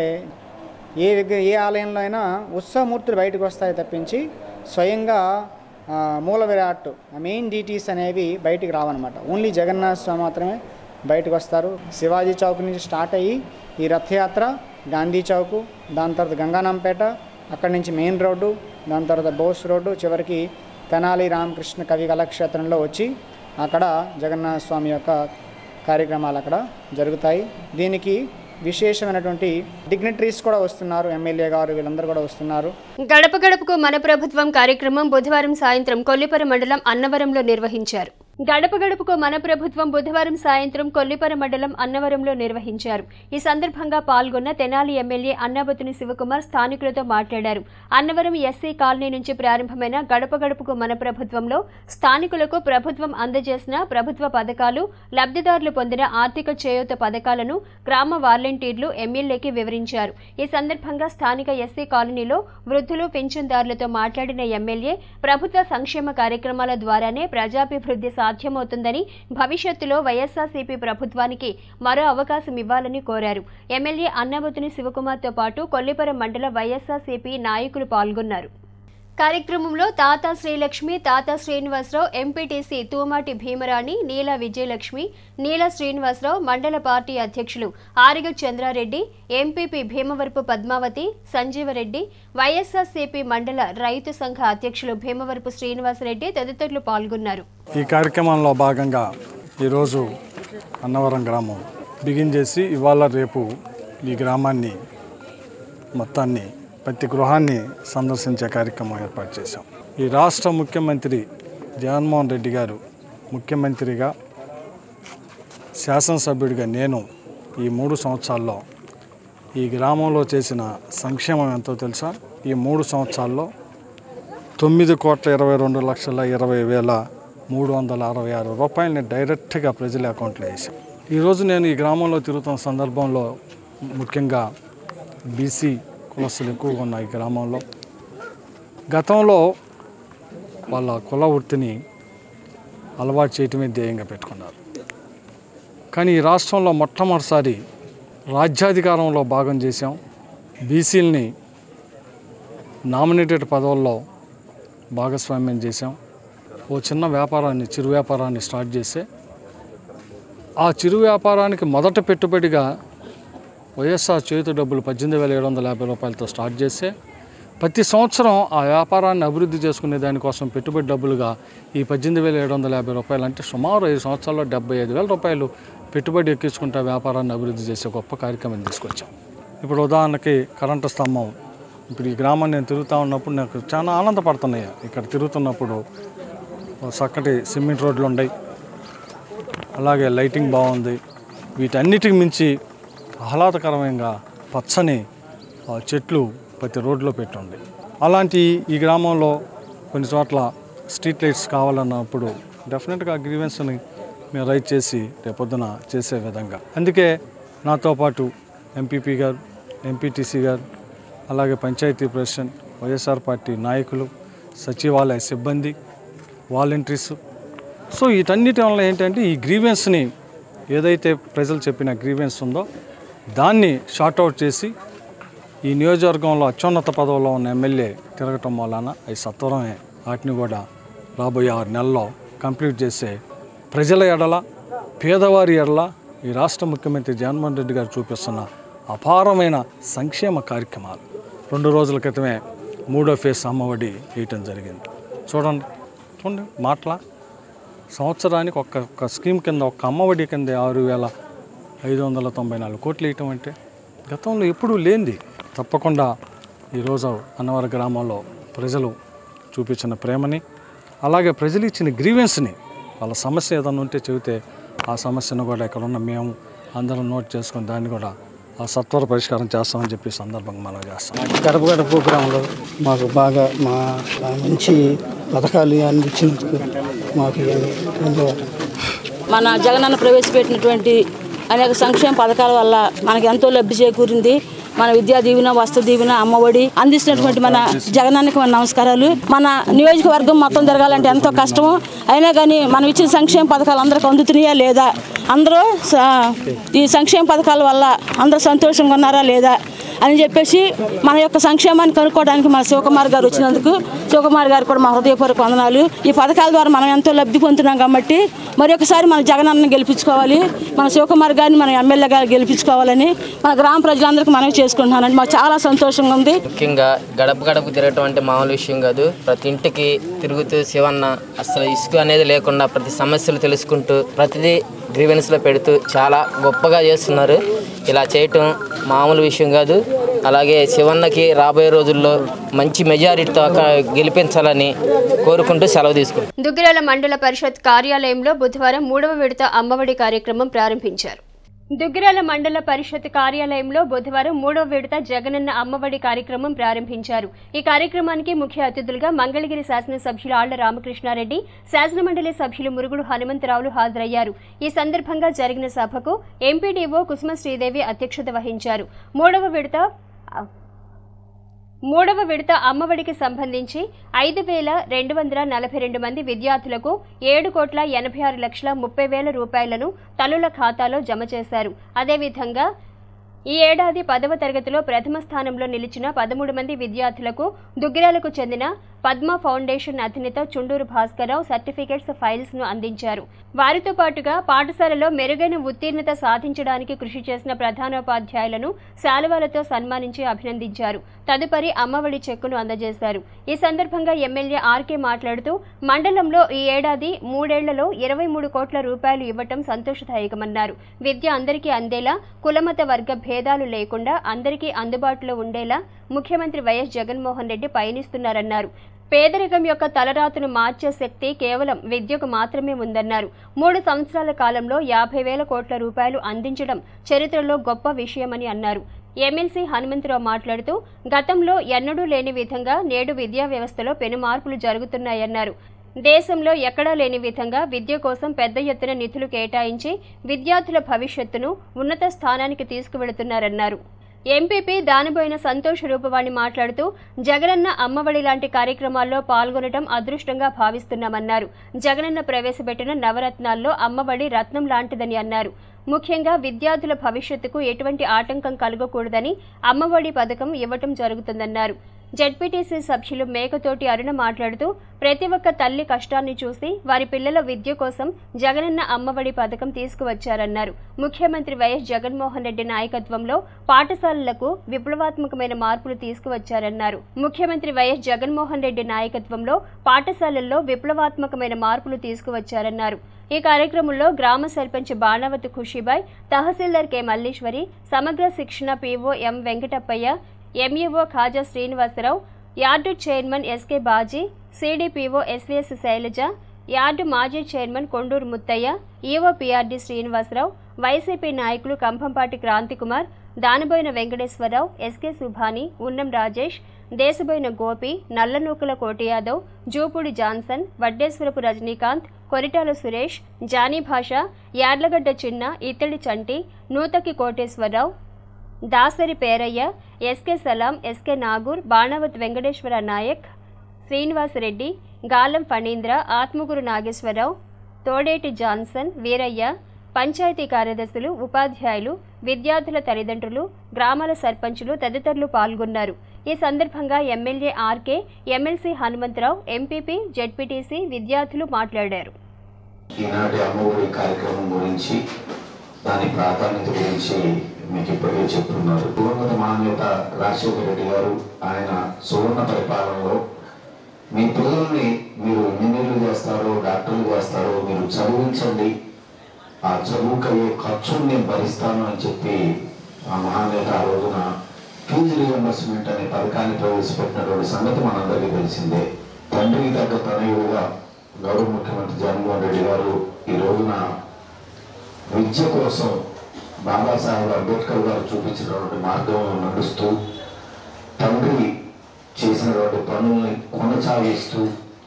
ఏ విగ్ర ఏ ఆలయంలో అయినా ఉత్సవమూర్తులు బయటకు వస్తాయి తప్పించి స్వయంగా ఆ, మూల విరాట్ మెయిన్ డీటీస్ అనేవి బయటికి రావన్నమాట ఓన్లీ జగన్నాథ స్వామి మాత్రమే బయటకు వస్తారు శివాజీ చౌక్ నుంచి స్టార్ట్ అయ్యి ఈ రథయాత్ర గాంధీ చౌక్ దాని తర్వాత గంగానంపేట అక్కడి నుంచి మెయిన్ రోడ్డు దాని తర్వాత బోస్ రోడ్డు చివరికి తెనాలి రామకృష్ణ కవి కళాక్షేత్రంలో వచ్చి అక్కడ జగన్నాథ స్వామి యొక్క కార్యక్రమాలు అక్కడ జరుగుతాయి దీనికి విశేషమైనటువంటి డిగ్నిటరీస్ కూడా వస్తున్నారు ఎమ్మెల్యే గారు వీళ్ళందరూ కూడా వస్తున్నారు గడప గడపకు మన ప్రభుత్వం కార్యక్రమం బుధవారం సాయంత్రం కొల్లిపర మండలం అన్నవరంలో నిర్వహించారు గడప గడపకు మన ప్రభుత్వం బుధవారం సాయంత్రం కొల్లిపర మండలం అన్నవరంలో నిర్వహించారు ఈ సందర్భంగా పాల్గొన్న తెనాలి ఎమ్మెల్యే అన్నాబతుని శివకుమార్ స్థానికులతో మాట్లాడారు అన్నవరం ఎస్సీ కాలనీ నుంచి ప్రారంభమైన గడప గడపకు మన ప్రభుత్వంలో స్థానికులకు ప్రభుత్వం అందజేసిన ప్రభుత్వ పథకాలు లబ్ధిదారులు పొందిన ఆర్థిక చేయూత పథకాలను గ్రామ వాలంటీర్లు ఎమ్మెల్యేకి వివరించారు ఈ సందర్భంగా స్థానిక ఎస్సీ కాలనీలో వృద్ధులు పింఛన్దారులతో మాట్లాడిన ఎమ్మెల్యే ప్రభుత్వ సంక్షేమ కార్యక్రమాల ద్వారానే ప్రజాభివృద్ధి సాధ్యమవుతుందని భవిష్యత్తులో వైఎస్ఆర్సీపీ ప్రభుత్వానికి మరో అవకాశం ఇవ్వాలని కోరారు ఎమ్మెల్యే అన్నబతుని శివకుమార్తో పాటు కొల్లిపరం మండల వైఎస్ఆర్సీపీ నాయకులు పాల్గొన్నారు కార్యక్రమంలో తాత శ్రీలక్ష్మి తాత శ్రీనివాసరావు ఎంపీటీసీ తూమాటి భీమరాణి నీల విజయలక్ష్మి నీల శ్రీనివాసరావు మండల పార్టీ అధ్యక్షులు ఆరిగ చంద్రారెడ్డి ఎంపీపీ భీమవరపు పద్మావతి సంజీవరెడ్డి వైఎస్ఆర్సీపీ మండల రైతు సంఘ అధ్యక్షులు భీమవరపు శ్రీనివాసరెడ్డి తదితరులు పాల్గొన్నారు ఈ కార్యక్రమంలో భాగంగా ఈరోజు అన్నవరం గ్రామం బిగిన్ చేసి ఇవాళ రేపు ఈ గ్రామాన్ని మొత్తాన్ని ప్రతి గృహాన్ని సందర్శించే కార్యక్రమం ఏర్పాటు చేశాం ఈ రాష్ట్ర ముఖ్యమంత్రి జగన్మోహన్ రెడ్డి గారు ముఖ్యమంత్రిగా శాసనసభ్యుడిగా నేను ఈ మూడు సంవత్సరాల్లో ఈ గ్రామంలో చేసిన సంక్షేమం ఎంతో తెలుసా ఈ మూడు సంవత్సరాల్లో తొమ్మిది కోట్ల ఇరవై రెండు లక్షల ఇరవై వేల మూడు వందల అరవై ఆరు రూపాయలని డైరెక్ట్గా ప్రజల అకౌంట్లో వేసాం ఈరోజు నేను ఈ గ్రామంలో తిరుగుతున్న సందర్భంలో ముఖ్యంగా బీసీ కులస్తులు ఎక్కువగా ఉన్న ఈ గ్రామంలో గతంలో వాళ్ళ కుల వృత్తిని అలవాటు చేయటమే ధ్యేయంగా పెట్టుకున్నారు కానీ ఈ రాష్ట్రంలో మొట్టమొదటిసారి రాజ్యాధికారంలో భాగం చేశాం బీసీలని నామినేటెడ్ పదవుల్లో భాగస్వామ్యం చేశాం ఓ చిన్న వ్యాపారాన్ని చిరు వ్యాపారాన్ని స్టార్ట్ చేస్తే ఆ చిరు వ్యాపారానికి మొదట పెట్టుబడిగా వైఎస్ఆర్ చేతు డబ్బులు పద్దెనిమిది వేల ఏడు వందల యాభై రూపాయలతో స్టార్ట్ చేస్తే ప్రతి సంవత్సరం ఆ వ్యాపారాన్ని అభివృద్ధి చేసుకునే దానికోసం పెట్టుబడి డబ్బులుగా ఈ పద్దెనిమిది వేల ఏడు వందల యాభై రూపాయలు అంటే సుమారు ఐదు సంవత్సరాల్లో డెబ్బై ఐదు వేల రూపాయలు పెట్టుబడి ఎక్కించుకుంటే వ్యాపారాన్ని అభివృద్ధి చేసే గొప్ప కార్యక్రమం తీసుకొచ్చాం ఇప్పుడు ఉదాహరణకి కరెంటు స్తంభం ఇప్పుడు ఈ గ్రామం నేను తిరుగుతూ ఉన్నప్పుడు నాకు చాలా ఆనందపడుతున్నాయి ఇక్కడ తిరుగుతున్నప్పుడు ఓ చక్కటి సిమెంట్ రోడ్లు ఉన్నాయి అలాగే లైటింగ్ బాగుంది వీటన్నిటికి మించి ఆహ్లాదకరమైన పచ్చని ఆ, చెట్లు ప్రతి రోడ్లో పెట్టుంది అలాంటి ఈ గ్రామంలో కొన్ని చోట్ల స్ట్రీట్ లైట్స్ కావాలన్నప్పుడు డెఫినెట్గా గ్రీవెన్స్ని మేము రైట్ చేసి రేపొద్దున చేసే విధంగా అందుకే నాతో పాటు ఎంపీపీ గారు ఎంపీటీసీ గారు అలాగే పంచాయతీ ప్రెసిడెంట్ వైఎస్ఆర్ పార్టీ నాయకులు సచివాలయ సిబ్బంది వాలంటీర్స్ సో వీటన్నిటి వల్ల ఏంటంటే ఈ గ్రీవెన్స్ని ఏదైతే ప్రజలు చెప్పిన గ్రీవెన్స్ ఉందో దాన్ని షార్ట్అవుట్ చేసి ఈ నియోజకవర్గంలో అత్యున్నత పదవిలో ఉన్న ఎమ్మెల్యే తిరగటం వలన అవి సత్వరమే వాటిని కూడా రాబోయే ఆరు నెలల్లో కంప్లీట్ చేసే ప్రజల ఎడల పేదవారి ఎడల ఈ రాష్ట్ర ముఖ్యమంత్రి జగన్మోహన్ రెడ్డి గారు చూపిస్తున్న అపారమైన సంక్షేమ కార్యక్రమాలు రెండు రోజుల క్రితమే మూడో ఫేస్ అమ్మఒడి వేయటం జరిగింది చూడండి చూడండి మాటల సంవత్సరానికి ఒక్క ఒక్క స్కీమ్ కింద ఒక్క అమ్మఒడి కింద ఆరు వేల ఐదు వందల తొంభై నాలుగు కోట్లు వేయటం అంటే గతంలో ఎప్పుడూ లేనిది తప్పకుండా ఈరోజు అన్నవర గ్రామంలో ప్రజలు చూపించిన ప్రేమని అలాగే ప్రజలు ఇచ్చిన గ్రీవెన్స్ని వాళ్ళ సమస్య ఏదైనా ఉంటే చెబితే ఆ సమస్యను కూడా ఇక్కడ ఉన్న మేము అందరం నోట్ చేసుకొని దాన్ని కూడా ఆ సత్వర పరిష్కారం చేస్తామని చెప్పి ఈ సందర్భంగా మనం చేస్తాం గడప గడప ప్రోగ్రాంలో మాకు బాగా మా మా మంచి పథకాలు అందించినందుకు మాకు ఇవన్నీ ధన్యవాదాలు మన జగనన్న ప్రవేశపెట్టినటువంటి అనేక సంక్షేమ పథకాల వల్ల మనకి ఎంతో లబ్ధి చేకూరింది మన విద్యా దీవెన వస్తు దీవెన అమ్మఒడి అందిస్తున్నటువంటి మన జగనానికి మన నమస్కారాలు మన నియోజకవర్గం మొత్తం జరగాలంటే ఎంతో కష్టము అయినా కానీ మనం ఇచ్చిన సంక్షేమ పథకాలు అందరికి అందుతున్నాయా లేదా అందరూ స- ఈ సంక్షేమ పథకాల వల్ల అందరూ సంతోషంగా ఉన్నారా లేదా అని చెప్పేసి మన యొక్క సంక్షేమాన్ని కనుక్కోవడానికి మన శివకుమార్ గారు వచ్చినందుకు శివకుమార్ గారు కూడా మా హృదయపూర్వక వందనాలు ఈ పథకాల ద్వారా మనం ఎంతో లబ్ధి పొందుతున్నాం కాబట్టి మరి ఒకసారి మన జగనన్న గెలిపించుకోవాలి మన శివకుమార్ గారిని మన ఎమ్మెల్యే గారు గెలిపించుకోవాలని మన గ్రామ ప్రజలందరికీ మనవి చేసుకుంటున్నానండి మాకు చాలా సంతోషంగా ఉంది ముఖ్యంగా గడప గడప తిరగటం అంటే మామూలు విషయం కాదు ప్రతి ఇంటికి తిరుగుతూ శివన్న అసలు ఇసుక అనేది లేకుండా ప్రతి సమస్యలు తెలుసుకుంటూ ప్రతిదీ గ్రీవెన్స్లో పెడుతూ చాలా గొప్పగా చేస్తున్నారు ఇలా చేయటం మామూలు విషయం కాదు అలాగే శివన్నకి రాబోయే రోజుల్లో మంచి మెజారిటీతో అక్క- గెలిపించాలని కోరుకుంటూ సెలవు తీసుకుంటాం దుగ్గిరాల మండల పరిషత్ కార్యాలయంలో బుధవారం మూడవ విడత అమ్మఒడి కార్యక్రమం ప్రారంభించారు దుగ్గిరాల మండల పరిషత్ కార్యాలయంలో బుధవారం మూడవ విడత జగనన్న అమ్మఒడి కార్యక్రమం ప్రారంభించారు ఈ కార్యక్రమానికి ముఖ్య అతిథులుగా మంగళగిరి శాసనసభ్యులు ఆళ్ల రామకృష్ణారెడ్డి శాసనమండలి సభ్యులు మురుగుడు హనుమంతరావులు హాజరయ్యారు ఈ సందర్భంగా జరిగిన సభకు ఎంపీడీఓ కుసుమ శ్రీదేవి అధ్యక్షత వహించారు మూడవ విడత మూడవ విడత అమ్మఒడికి సంబంధించి ఐదు వేల రెండు వందల నలభై రెండు మంది విద్యార్థులకు ఏడు కోట్ల ఎనభై ఆరు లక్షల ముప్పై వేల రూపాయలను తల్లుల ఖాతాలో జమ చేశారు అదేవిధంగా ఈ ఏడాది పదవ తరగతిలో ప్రథమ స్థానంలో నిలిచిన పదమూడు మంది విద్యార్థులకు దుగ్గిరాలకు చెందిన పద్మ ఫౌండేషన్ అధినేత చుండూరు భాస్కర్రావు సర్టిఫికెట్స్ ఫైల్స్ ను అందించారు వారితో పాటుగా పాఠశాలలో మెరుగైన ఉత్తీర్ణత సాధించడానికి కృషి చేసిన ప్రధానోపాధ్యాయులను శాలువాలతో సన్మానించి అభినందించారు తదుపరి అమ్మఒడి చెక్కును అందజేశారు ఈ సందర్భంగా ఎమ్మెల్యే ఆర్కే మాట్లాడుతూ మండలంలో ఈ ఏడాది మూడేళ్లలో ఇరవై మూడు కోట్ల రూపాయలు ఇవ్వటం సంతోషదాయకమన్నారు విద్య అందరికీ అందేలా కులమత వర్గ భేదాలు లేకుండా అందరికీ అందుబాటులో ఉండేలా ముఖ్యమంత్రి వైఎస్ జగన్మోహన్ రెడ్డి పయనిస్తున్నారన్నారు పేదరికం యొక్క తలరాతును మార్చే శక్తి కేవలం విద్యకు మాత్రమే ఉందన్నారు మూడు సంవత్సరాల కాలంలో యాభై వేల కోట్ల రూపాయలు అందించడం చరిత్రలో గొప్ప విషయమని అన్నారు ఎమ్మెల్సీ హనుమంతరావు మాట్లాడుతూ గతంలో ఎన్నడూ లేని విధంగా నేడు విద్యా వ్యవస్థలో పెను మార్పులు జరుగుతున్నాయన్నారు దేశంలో ఎక్కడా లేని విధంగా విద్య కోసం పెద్ద ఎత్తున నిధులు కేటాయించి విద్యార్థుల భవిష్యత్తును ఉన్నత స్థానానికి తీసుకువెళుతున్నారన్నారు ఎంపీపీ దానిబోయిన సంతోష్ రూపవాణి మాట్లాడుతూ జగనన్న అమ్మఒడి లాంటి కార్యక్రమాల్లో పాల్గొనడం అదృష్టంగా భావిస్తున్నామన్నారు జగనన్న ప్రవేశపెట్టిన నవరత్నాల్లో అమ్మఒడి రత్నం లాంటిదని అన్నారు ముఖ్యంగా విద్యార్థుల భవిష్యత్తుకు ఎటువంటి ఆటంకం కలగకూడదని అమ్మఒడి పథకం ఇవ్వటం జరుగుతుందన్నారు జెడ్పీటీసీ సభ్యులు మేకతోటి అరుణ మాట్లాడుతూ ప్రతి ఒక్క తల్లి కష్టాన్ని చూసి వారి పిల్లల విద్య కోసం జగనన్న అమ్మఒడి పథకం తీసుకువచ్చారన్నారు ముఖ్యమంత్రి వైఎస్ జగన్మోహన్ రెడ్డి నాయకత్వంలో పాఠశాలలకు విప్లవాత్మకమైన మార్పులు తీసుకువచ్చారన్నారు ముఖ్యమంత్రి వైఎస్ జగన్మోహన్ రెడ్డి నాయకత్వంలో పాఠశాలల్లో విప్లవాత్మకమైన మార్పులు తీసుకువచ్చారన్నారు ఈ కార్యక్రమంలో గ్రామ sarpanch Banavathi Khushibai tahsildar K Malleswari Samagra Shikshana PO M Venkatappayya MEO Khaja Srinivasarao yard chairman SK Baji CDPO SVS Sailaja yard మాజీ chairman Konduru Muthaiah EO PRD Srinivasarao YCP నాయకులు Kambhampati Kranthikumar Danaboyina Venkateswararao SK Subhani Unnam Rajesh Desaboyina Gopi Nallanukala Koti Yadav Jupudi Johnson Vaddeswarapu Rajinikanth Koritala Suresh Johnny Basha Yarlagadda Chinna Ittadi Chanti Nuthaki Koteswararao Dasari Peraiah SK Salam SK Nagur Banavath Venkateswara Naik Srinivasareddy Galam Phanindra Atmaguru Nageswararao Thodeti Johnson Veeraiah panchayat కార్యదర్శులు ఉపాధ్యాయులు విద్యార్థుల తల్లిదండ్రులు గ్రామాల సర్పంచులు తదితరులు పాల్గొన్నారు ఈ సందర్భంగా MLA RK MLC Hanumantharao MPP ZPTC విద్యార్థులు మాట్లాడారు ఈనాటి అమ్మఒడి కార్యక్రమం గురించి దాని ప్రాధాన్యత గురించి మీకు ఇప్పటికే చెప్తున్నారు దివంగత మాన్యత రాజశేఖర రెడ్డి గారు ఆయన సువర్ణ పరిపాలనలో మీ పిల్లల్ని మీరు ఇంజనీర్లు చేస్తారో డాక్టర్లు చేస్తారో మీరు చదివించండి ఆ చదువుకయ్యే ఖర్చును నేను భరిస్తాను అని చెప్పి ఆ మహానేత ఆ రోజున ఫీజు రియంబర్స్మెంట్ అనే పథకాన్ని ప్రవేశపెట్టినటువంటి సంగతి మనందరికీ తెలిసిందే తండ్రికి తగ్గ తనయుడుగా గౌరవ ముఖ్యమంత్రి జగన్మోహన్ రెడ్డి గారు ఈ రోజున విద్య కోసం బాబాసాహెబ్ అంబేద్కర్ గారు చూపించినటువంటి మార్గంలో నడుస్తూ తండ్రి చేసినటువంటి పనుల్ని కొనసాగిస్తూ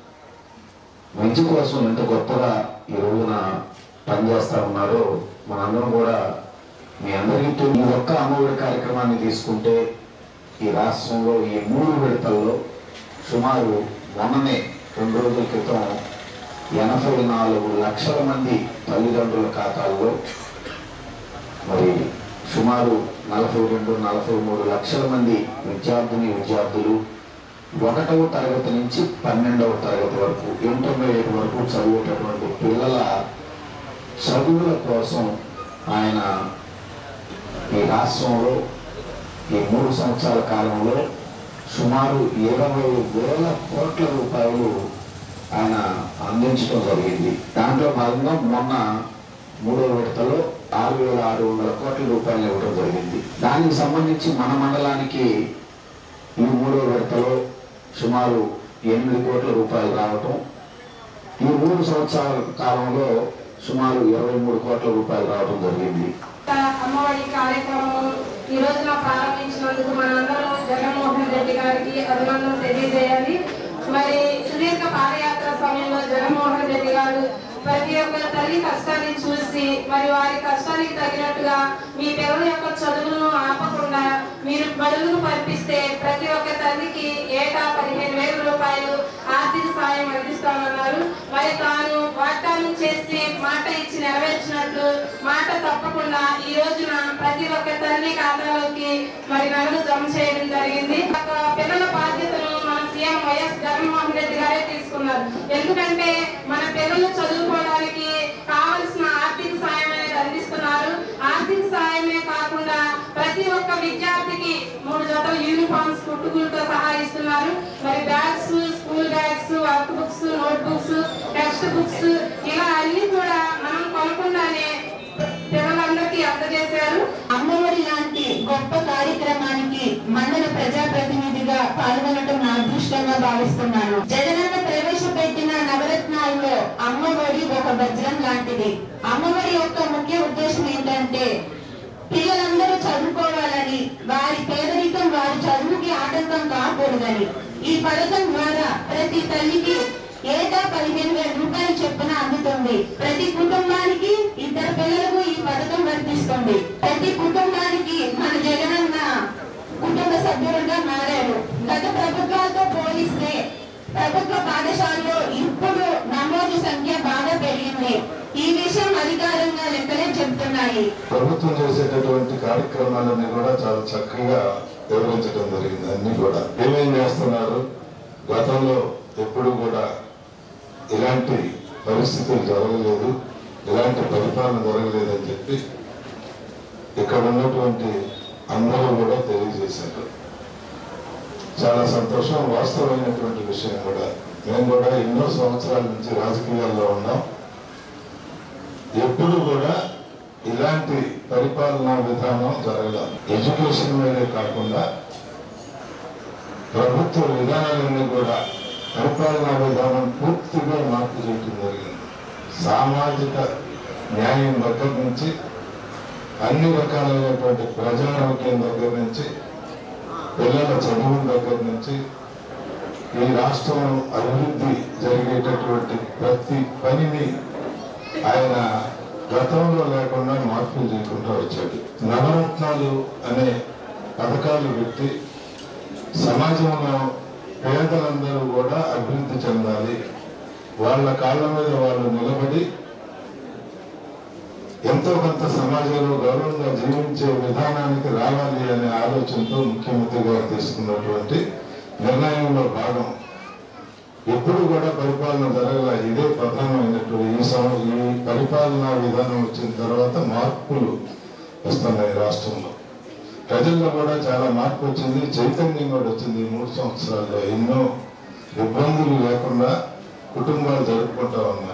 విద్య కోసం ఎంత గొప్పగా ఈ రోజున పనిచేస్తా ఉన్నారో మనందరం కూడా మీ అందరికీ ఈ ఒక్క అమ్మఒడి కార్యక్రమాన్ని తీసుకుంటే ఈ రాష్ట్రంలో ఈ మూడు విడతల్లో సుమారు మొన్ననే రెండు రోజుల క్రితం ఎనభై నాలుగు లక్షల మంది తల్లిదండ్రుల ఖాతాల్లో మరి సుమారు నలభై రెండు నలభై మూడు లక్షల మంది విద్యార్థిని విద్యార్థులు ఒకటవ తరగతి నుంచి పన్నెండవ తరగతి వరకు ఇంటర్మీడియట్ వరకు చదివేటటువంటి పిల్లల చదువుల కోసం ఆయన ఈ రాష్ట్రంలో ఈ మూడు సంవత్సరాల కాలంలో సుమారు ఇరవై వేల కోట్ల రూపాయలు ఆయన అందించడం జరిగింది దాంట్లో భాగంగా మొన్న మూడో విడతలో ఆరు వేల ఆరు వందల కోట్ల రూపాయలు ఇవ్వడం జరిగింది దానికి సంబంధించి మన మండలానికి ఈ మూడో విడతలో సుమారు ఎనిమిది కోట్ల రూపాయలు రావటం ఈ మూడు సంవత్సరాల కాలంలో సుమారు ఇరవై మూడు కోట్ల రూపాయలు రావడం జరిగింది అమ్మఒడి కార్యక్రమం ఈ రోజున ప్రారంభించినందుకు మనందరం జగన్మోహన్ రెడ్డి గారికి అభినందనలు తెలియజేయాలి మరి సుదీర్ఘ పాదయాత్ర సమయంలో జగన్మోహన్ రెడ్డి గారు ప్రతి ఒక్క తల్లి కష్టాన్ని చూసి మరి వారి కష్టానికి తగినట్టుగా మీ పిల్లల యొక్క చదువును ఆపకుండా మీరు బడులకు పంపిస్తే ప్రతి ఒక్క తల్లికి ఏటా పదిహేను వేల రూపాయలు ఆర్థిక సాయం అందిస్తామన్నారు మరి తాను వాగ్దానం చేసి మాట ఇచ్చి నెరవేర్చినట్లు మాట తప్పకుండా ఈ రోజున ప్రతి ఒక్క తల్లి ఖాతాలోకి మరి నగదు జమ చేయడం జరిగింది ఒక పిల్లల బాధ్యతను మన సీఎం వైఎస్ జగన్మోహన్ రెడ్డి గారే తీసుకున్నారు ఎందుకంటే మన పిల్లలు చదువుకోవడానికి కావలసిన ఆర్థిక సాయం అనేది అందిస్తున్నారు ఆర్థిక సాయమే కాకుండా ప్రతి ఒక్క విద్యార్థికి మూడు జతల యూనిఫామ్స్ కుట్టుకులతో సహా ఇస్తున్నారు మరి bags school bags workbooks notebooks textbooks ఇలా అన్ని కూడా మనం కొనకుండానే పిల్లలందరికీ అందజేశారు అమ్మఒడి లాంటి గొప్ప కార్యక్రమానికి మండల ప్రజాప్రతినిధిగా పాల్గొనడం నా అదృష్టంగా భావిస్తున్నాను జగనన్న ప్రవేశపెట్టిన నవరత్నాల్లో అమ్మఒడి ఒక వజ్రం లాంటిది అమ్మఒడి యొక్క ముఖ్య ఉద్దేశం ఏంటంటే పిల్లలందరూ చదువుకోవాలని వారి పేదరికం వారి చదువుకి ఆటంకం కాకూడదని ఈ పథకం ద్వారా ప్రతి తల్లికి ఏటా పదిహేను వేల రూపాయలు చొప్పున అందుతుంది ప్రతి కుటుంబానికి ఇద్దరు పిల్లలకు ఈ పథకం వర్తిస్తుంది ప్రతి కుటుంబానికి మన జగనన్న కుటుంబ సభ్యులుగా మారారు గత ప్రభుత్వాలతో పోలిస్తే ప్రభుత్వ పాఠశాలలో ఇప్పుడు నమోదు సంఖ్య బాగా పెరిగింది ఈ విషయం అధికారంగా లెక్కలే చెబుతున్నాయి ప్రభుత్వం చేసేటటువంటి కార్యక్రమాలన్నీ కూడా చాలా చక్కగా వివరించడం జరిగింది అన్ని కూడా ఏమేం చేస్తున్నారు గతంలో ఎప్పుడు కూడా ఇలాంటి పరిస్థితులు జరగలేదు ఇలాంటి పరిపాలన జరగలేదు అని చెప్పి ఇక్కడ ఉన్నటువంటి అందరూ కూడా తెలియజేశారు చాలా సంతోషం వాస్తవమైనటువంటి విషయం కూడా మేము కూడా ఎన్నో సంవత్సరాల నుంచి రాజకీయాల్లో ఉన్నాం ఎప్పుడు కూడా ఇలాంటి పరిపాలనా విధానం జరగలేదు ఎడ్యుకేషన్ మీదే కాకుండా ప్రభుత్వ విధానాలన్నీ కూడా పరిపాలనా విధానం పూర్తిగా మార్పు చేయడం జరిగింది సామాజిక న్యాయం దగ్గర నుంచి అన్ని రకాలైనటువంటి ప్రజారోగ్యం దగ్గర నుంచి పిల్లల చదువు దగ్గర నుంచి ఈ రాష్ట్రం అభివృద్ధి జరిగేటటువంటి ప్రతి పనిని ఆయన గతంలో లేకుండా మార్పులు చేయకుండా వచ్చాడు నవరత్నాలు అనే పథకాలు పెట్టి సమాజంలో పేదలందరూ కూడా అభివృద్ధి చెందాలి వాళ్ళ కాళ్ళ మీద వాళ్ళు నిలబడి ఎంతో కొంత సమాజంలో గౌరవంగా జీవించే విధానానికి రావాలి అనే ఆలోచనతో ముఖ్యమంత్రి గారు తీసుకున్నటువంటి నిర్ణయంలో భాగం ఎప్పుడు కూడా పరిపాలన జరగల ఇదే ప్రధానమైనటువంటి ఈ సం ఈ పరిపాలనా విధానం వచ్చిన తర్వాత మార్పులు వస్తున్నాయి రాష్ట్రంలో ప్రజల్లో కూడా చాలా మార్పు వచ్చింది చైతన్యం కూడా వచ్చింది ఈ మూడు సంవత్సరాల్లో ఎన్నో ఇబ్బందులు లేకుండా కుటుంబాలు జరుపుకుంటా ఉన్నారు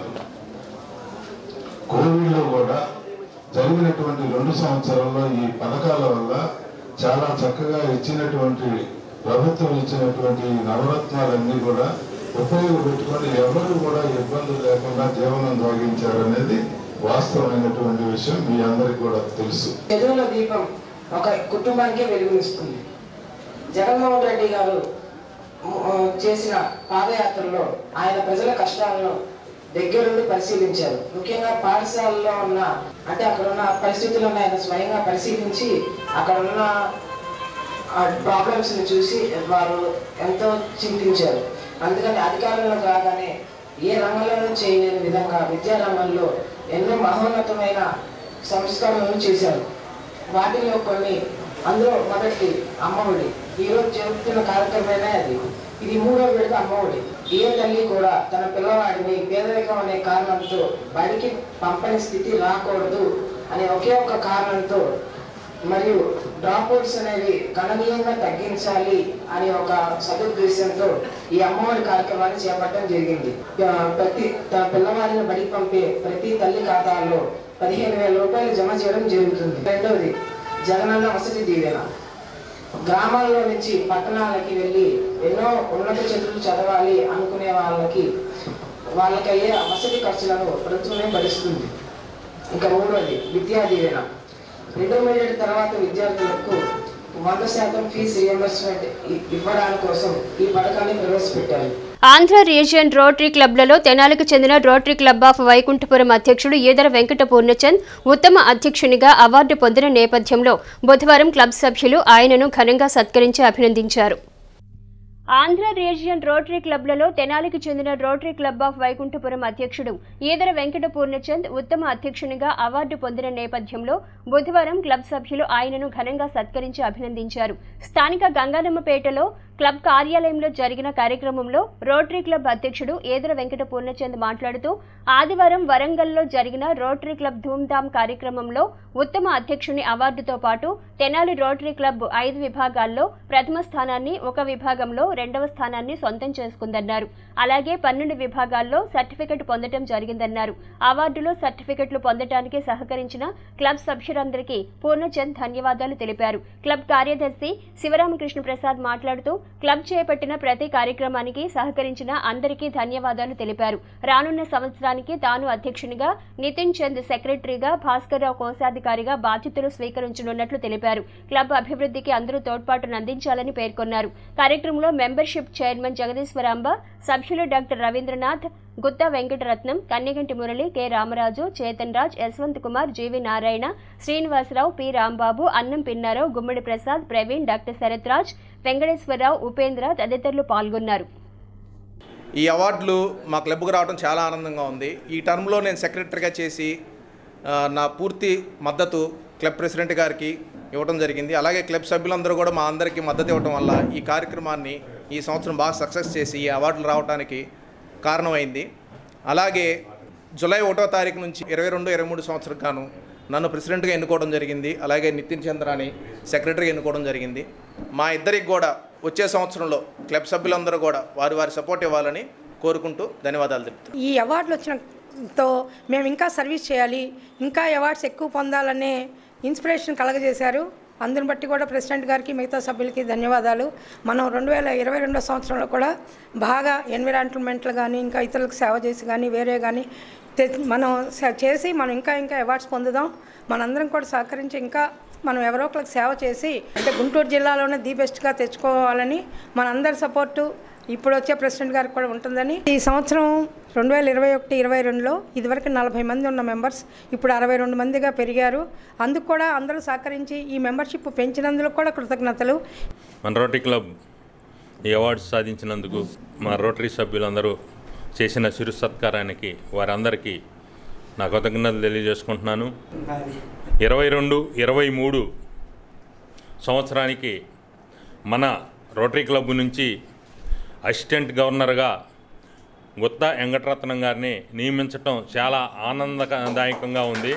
కోవిడ్లో కూడా జరిగినటువంటి రెండు సంవత్సరాల్లో ఈ పథకాల వల్ల చాలా చక్కగా ఇచ్చినటువంటి ప్రభుత్వం ఇచ్చినటువంటి ఈ నవరత్నాలన్నీ కూడా ఉపయోగపెట్టుకొని ఎవరు కూడా ఇబ్బందులు లేకుండా జీవనం సాగించారనేది వాస్తవమైనటువంటి విషయం మీ అందరికీ కూడా తెలుసు చదువుల దీపం ఒక కుటుంబానికే వెలుగునిస్తుంది జగన్మోహన్ రెడ్డి గారు ఆ, చేసిన పాదయాత్రలో ఆయన ప్రజల కష్టాలను దగ్గరుండి పరిశీలించారు ముఖ్యంగా పాఠశాలలో ఉన్న అంటే అక్కడ ఉన్న పరిస్థితులను ఆయన స్వయంగా పరిశీలించి అక్కడ ఉన్న ప్రాబ్లమ్స్ ని చూసి వారు ఎంతో చింతించారు అందుకని అధికారంలో రాగానే ఏ రంగంలోనూ చేయలేని విధంగా విద్యా రంగంలో ఎన్నో మహోన్నతమైన సంస్కరణలు చేశారు వాటిలో కొన్ని అందులో మొదటి అమ్మఒడి ఈరోజు జరుగుతున్న కార్యక్రమమే అది ఇది మూడో విడత అమ్మఒడి ఏ తల్లి కూడా తన పిల్లవాడిని పేదరికం అనే కారణంతో బడికి పంపని స్థితి రాకూడదు అనే ఒకే ఒక కారణంతో మరియు డ్రాప్అవుట్స్ అనేవి గణనీయంగా తగ్గించాలి అనే ఒక సదుద్దేశంతో ఈ అమ్మఒడి కార్యక్రమాన్ని చేపట్టడం జరిగింది ఆ, ప్రతి తన పిల్లవాడిని బడికి పంపే ప్రతి తల్లి ఖాతాల్లో పదిహేను వేల రూపాయలు జమ చేయడం జరుగుతుంది రెండవది జగనన్న వసతి దీవెన గ్రామాల్లో నుంచి పట్టణాలకి వెళ్ళి ఎన్నో ఉన్నత చదువులు చదవాలి అనుకునే వాళ్ళకి వాళ్ళకి అయ్యే వసతి ఖర్చులను ప్రభుత్వమే భరిస్తుంది ఇంకా మూడవది విద్యా దీవెన ఇంటర్మీడియట్ తర్వాత విద్యార్థులకు వంద శాతం ఫీజు రియంబర్స్మెంట్ ఇవ్వడానికి కోసం ఈ పథకాన్ని ప్రవేశపెట్టారు ఆంధ్ర రీజియన్ రోటరీ క్లబ్లలో తెనాలికి చెందిన రోటరీ క్లబ్ ఆఫ్ వైకుంఠపురం అధ్యక్షుడు ఈదర వెంకట పూర్ణచంద్ ఉత్తమ అధ్యక్షునిగా అవార్డు పొందిన నేపథ్యంలో బుధవారం క్లబ్ సభ్యులు ఆయనను ఘనంగా సత్కరించి అభినందించారు ఆంధ్ర రీజియన్ రోటరీ క్లబ్లలో తెనాలికి చెందిన రోటరీ క్లబ్ ఆఫ్ వైకుంఠపురం అధ్యక్షుడు ఈదర వెంకట పూర్ణచంద్ ఉత్తమ అధ్యక్షునిగా అవార్డు పొందిన నేపథ్యంలో బుధవారం క్లబ్ సభ్యులు ఆయనను ఘనంగా సత్కరించి అభినందించారు స్థానిక గంగానమ్మపేటలో క్లబ్ కార్యాలయంలో జరిగిన కార్యక్రమంలో రోటరీ క్లబ్ అధ్యక్షుడు ఏదర వెంకట పూర్ణచంద్ మాట్లాడుతూ ఆదివారం వరంగల్లో జరిగిన రోటరీ క్లబ్ ధూమ్ధామ్ కార్యక్రమంలో ఉత్తమ అధ్యక్షుని అవార్డుతో పాటు తెనాలి రోటరీ క్లబ్ ఐదు విభాగాల్లో ప్రథమ స్థానాన్ని ఒక విభాగంలో రెండవ స్థానాన్ని సొంతం చేసుకుందన్నారు అలాగే పన్నెండు విభాగాల్లో సర్టిఫికెట్ పొందడం జరిగిందన్నారు అవార్డులో సర్టిఫికెట్లు పొందడానికి సహకరించిన క్లబ్ సభ్యులందరికీ పూర్ణచంద్ ధన్యవాదాలు తెలిపారు క్లబ్ కార్యదర్శి శివరామకృష్ణ ప్రసాద్ మాట్లాడుతూ క్లబ్ చేపట్టిన ప్రతి కార్యక్రమానికి సహకరించిన అందరికీ ధన్యవాదాలు తెలిపారు రానున్న సంవత్సరానికి తాను అధ్యక్షునిగా నితిన్ చంద్ సెక్రటరీగా భాస్కర్రావు కోశాధికారిగా బాధ్యతలు స్వీకరించనున్నట్లు తెలిపారు క్లబ్ అభివృద్ధికి అందరూ తోడ్పాటును అందించాలని పేర్కొన్నారు కార్యక్రమంలో మెంబర్షిప్ చైర్మన్ జగదీశ్వరాంబ సభ్యులు doctor Ravindranath Gutta Venkataratnam Kanneganti Murali K Ramaraju Chetan Raj Yashwanth Kumar GV Narayana Srinivasarao P Rambabu Annam Pinnarao Gummadi Prasad Praveen doctor Sarath Raj Venkateswararao Upendra తదితరులు పాల్గొన్నారు ఈ అవార్డులు మా క్లబ్కు రావడం చాలా ఆనందంగా ఉంది ఈ టర్మ్లో నేను సెక్రటరీగా చేసి ఆ, నా పూర్తి మద్దతు క్లబ్ ప్రెసిడెంట్ గారికి ఇవ్వడం జరిగింది అలాగే క్లబ్ సభ్యులందరూ కూడా మా అందరికీ మద్దతు ఇవ్వడం వల్ల ఈ కార్యక్రమాన్ని ఈ సంవత్సరం బాగా సక్సెస్ చేసి ఈ అవార్డులు రావడానికి కారణమైంది అలాగే జూలై ఒకటో తారీఖు నుంచి ఇరవై రెండు ఇరవై మూడు సంవత్సరం గాను నన్ను ప్రెసిడెంట్గా ఎన్నుకోవడం జరిగింది అలాగే నితిన్ చంద్రాని సెక్రటరీగా ఎన్నుకోవడం జరిగింది మా ఇద్దరికి కూడా వచ్చే సంవత్సరంలో క్లబ్ సభ్యులందరూ కూడా వారి వారి సపోర్ట్ ఇవ్వాలని కోరుకుంటూ ధన్యవాదాలు తెలుపుతున్నాను ఈ అవార్డులు వచ్చినతో మేము ఇంకా సర్వీస్ చేయాలి ఇంకా అవార్డ్స్ ఎక్కువ పొందాలనే ఇన్స్పిరేషన్ కలగజేశారు అందుని బట్టి కూడా ప్రెసిడెంట్ గారికి మిగతా సభ్యులకి ధన్యవాదాలు మనం రెండు వేల ఇరవై రెండో సంవత్సరంలో కూడా బాగా ఎన్విరాన్మెంట్లు కానీ ఇంకా ఇతరులకు సేవ చేసి కానీ వేరే కానీ తె- మనం స- చేసి మనం ఇంకా ఇంకా అవార్డ్స్ పొందుదాం మనందరం కూడా సహకరించి ఇంకా మనం ఎవరో ఒకరికి సేవ చేసి అంటే గుంటూరు జిల్లాలోనే ది బెస్ట్గా తెచ్చుకోవాలని మనందరి సపోర్టు ఇప్పుడు వచ్చే ప్రెసిడెంట్ గారికి కూడా ఉంటుందని ఈ సంవత్సరం రెండు వేల ఇరవై ఒకటి ఇరవై రెండులో ఇదివరకు నలభై మంది ఉన్న మెంబర్స్ ఇప్పుడు అరవై రెండు మందిగా పెరిగారు అందుకు కూడా అందరూ సహకరించి ఈ మెంబర్షిప్ పెంచినందుకు కూడా కృతజ్ఞతలు మన రోటరీ క్లబ్ ఈ అవార్డు సాధించినందుకు మా రోటరీ సభ్యులందరూ చేసిన చిరు సత్కారానికి వారందరికీ నా కృతజ్ఞతలు తెలియజేసుకుంటున్నాను ఇరవై రెండు ఇరవై మూడు సంవత్సరానికి మన రోటరీ క్లబ్ నుంచి అసిస్టెంట్ గవర్నర్గా గుత్తా వెంకటరత్నం గారిని నియమించటం చాలా ఆనందదాయకంగా ఉంది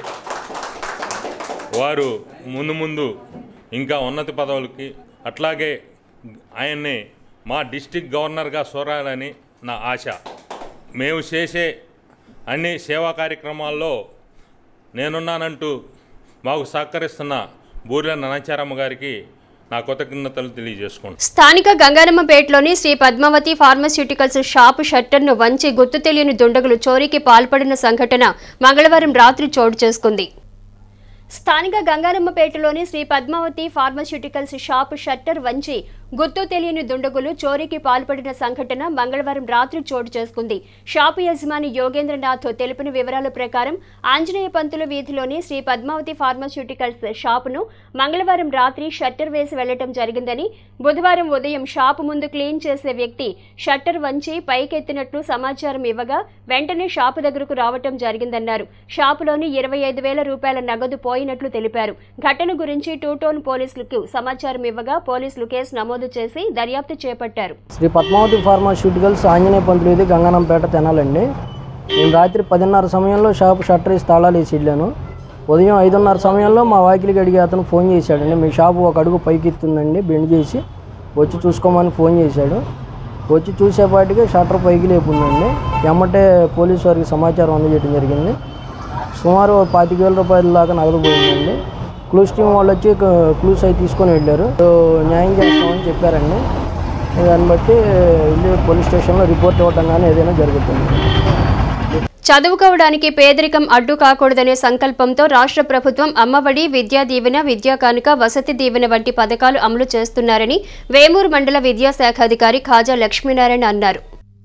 వారు ముందు ముందు ఇంకా ఉన్నత పదవులకి అట్లాగే ఆయన్ని మా డిస్టిక్ గవర్నర్గా చూడాలని నా ఆశ మేము చేసే అన్ని సేవా కార్యక్రమాల్లో నేనున్నానంటూ మాకు సహకరిస్తున్న బూర్ల నాచారమ్మ గారికి నా కృతజ్ఞతలు తెలియజేసుకుంటాను స్థానిక గంగారమ్మపేటలోని శ్రీ పద్మావతి ఫార్మాస్యూటికల్స్ షాపు షట్టర్ను వంచి గుర్తు తెలియని దుండగులు చోరీకి పాల్పడిన సంఘటన మంగళవారం రాత్రి చోటు చేసుకుంది స్థానిక గంగారమ్మపేటలోని Sri Padmavathi pharmaceuticals shop shutter వంచి గుర్తు తెలియని దుండగులు చోరీకి పాల్పడిన సంఘటన మంగళవారం రాత్రి చోటు చేసుకుంది షాపు యజమాని యోగేంద్రనాథ్ తెలిపిన వివరాల ప్రకారం ఆంజనేయ పంతులు వీధిలోని శ్రీ పద్మావతి ఫార్మాస్యూటికల్స్ షాపును మంగళవారం రాత్రి షట్టర్ వేసి వెళ్లటం జరిగిందని బుధవారం ఉదయం షాపు ముందు క్లీన్ చేసే వ్యక్తి షట్టర్ వంచి పైకెత్తినట్లు సమాచారం ఇవ్వగా వెంటనే షాపు దగ్గరకు రావటం జరిగిందన్నారు షాపులోని ఇరవై ఐదు వేల రూపాయల నగదు పోయినట్లు తెలిపారు ఘటన గురించి టూ టౌన్ పోలీసులకు సమాచారం ఇవ్వగా పోలీసులు కేసు నమోదు చేసి దర్యాప్తు చేపట్టారు శ్రీ పద్మావతి ఫార్మాస్యూటికల్స్ ఆంజనేయ పంతులు ఇది గంగానంపేట తినాలండి నేను రాత్రి పదిన్నర సమయంలో షాపు షట్టర్ వేసి తాళాలు వేసి వెళ్ళాను ఉదయం ఐదున్నర సమయంలో మా వాకిలికి అడిగి అతను ఫోన్ చేశాడండి మీ షాపు ఒక అడుగు పైకి ఎత్తుందండి బెండ్ చేసి వచ్చి చూసుకోమని ఫోన్ చేశాడు వచ్చి చూసేపాటికి షట్టర్ పైకి లేపుందండి ఎమ్మటే పోలీసు వారికి సమాచారం అందజేయడం జరిగింది సుమారు పాతిక వేల రూపాయల దాకా నగదు పోయిందండి క్లూస్ టీం వాళ్ళు వచ్చి క- క్లూస్ అవి తీసుకొని వెళ్ళారు సో న్యాయం చేస్తామని చెప్పారండి దాన్ని బట్టి వెళ్ళి పోలీస్ స్టేషన్లో రిపోర్ట్ ఇవ్వటం కానీ ఏదైనా జరుగుతుంది చదువుకోవడానికి పేదరికం అడ్డు కాకూడదనే సంకల్పంతో రాష్ట్ర ప్రభుత్వం అమ్మఒడి విద్యా దీవెన విద్యా కానుక వసతి దీవెన వంటి పథకాలు అమలు చేస్తున్నారని వేమూరు మండల విద్యాశాఖ అధికారి ఖాజా లక్ష్మీనారాయణ అన్నారు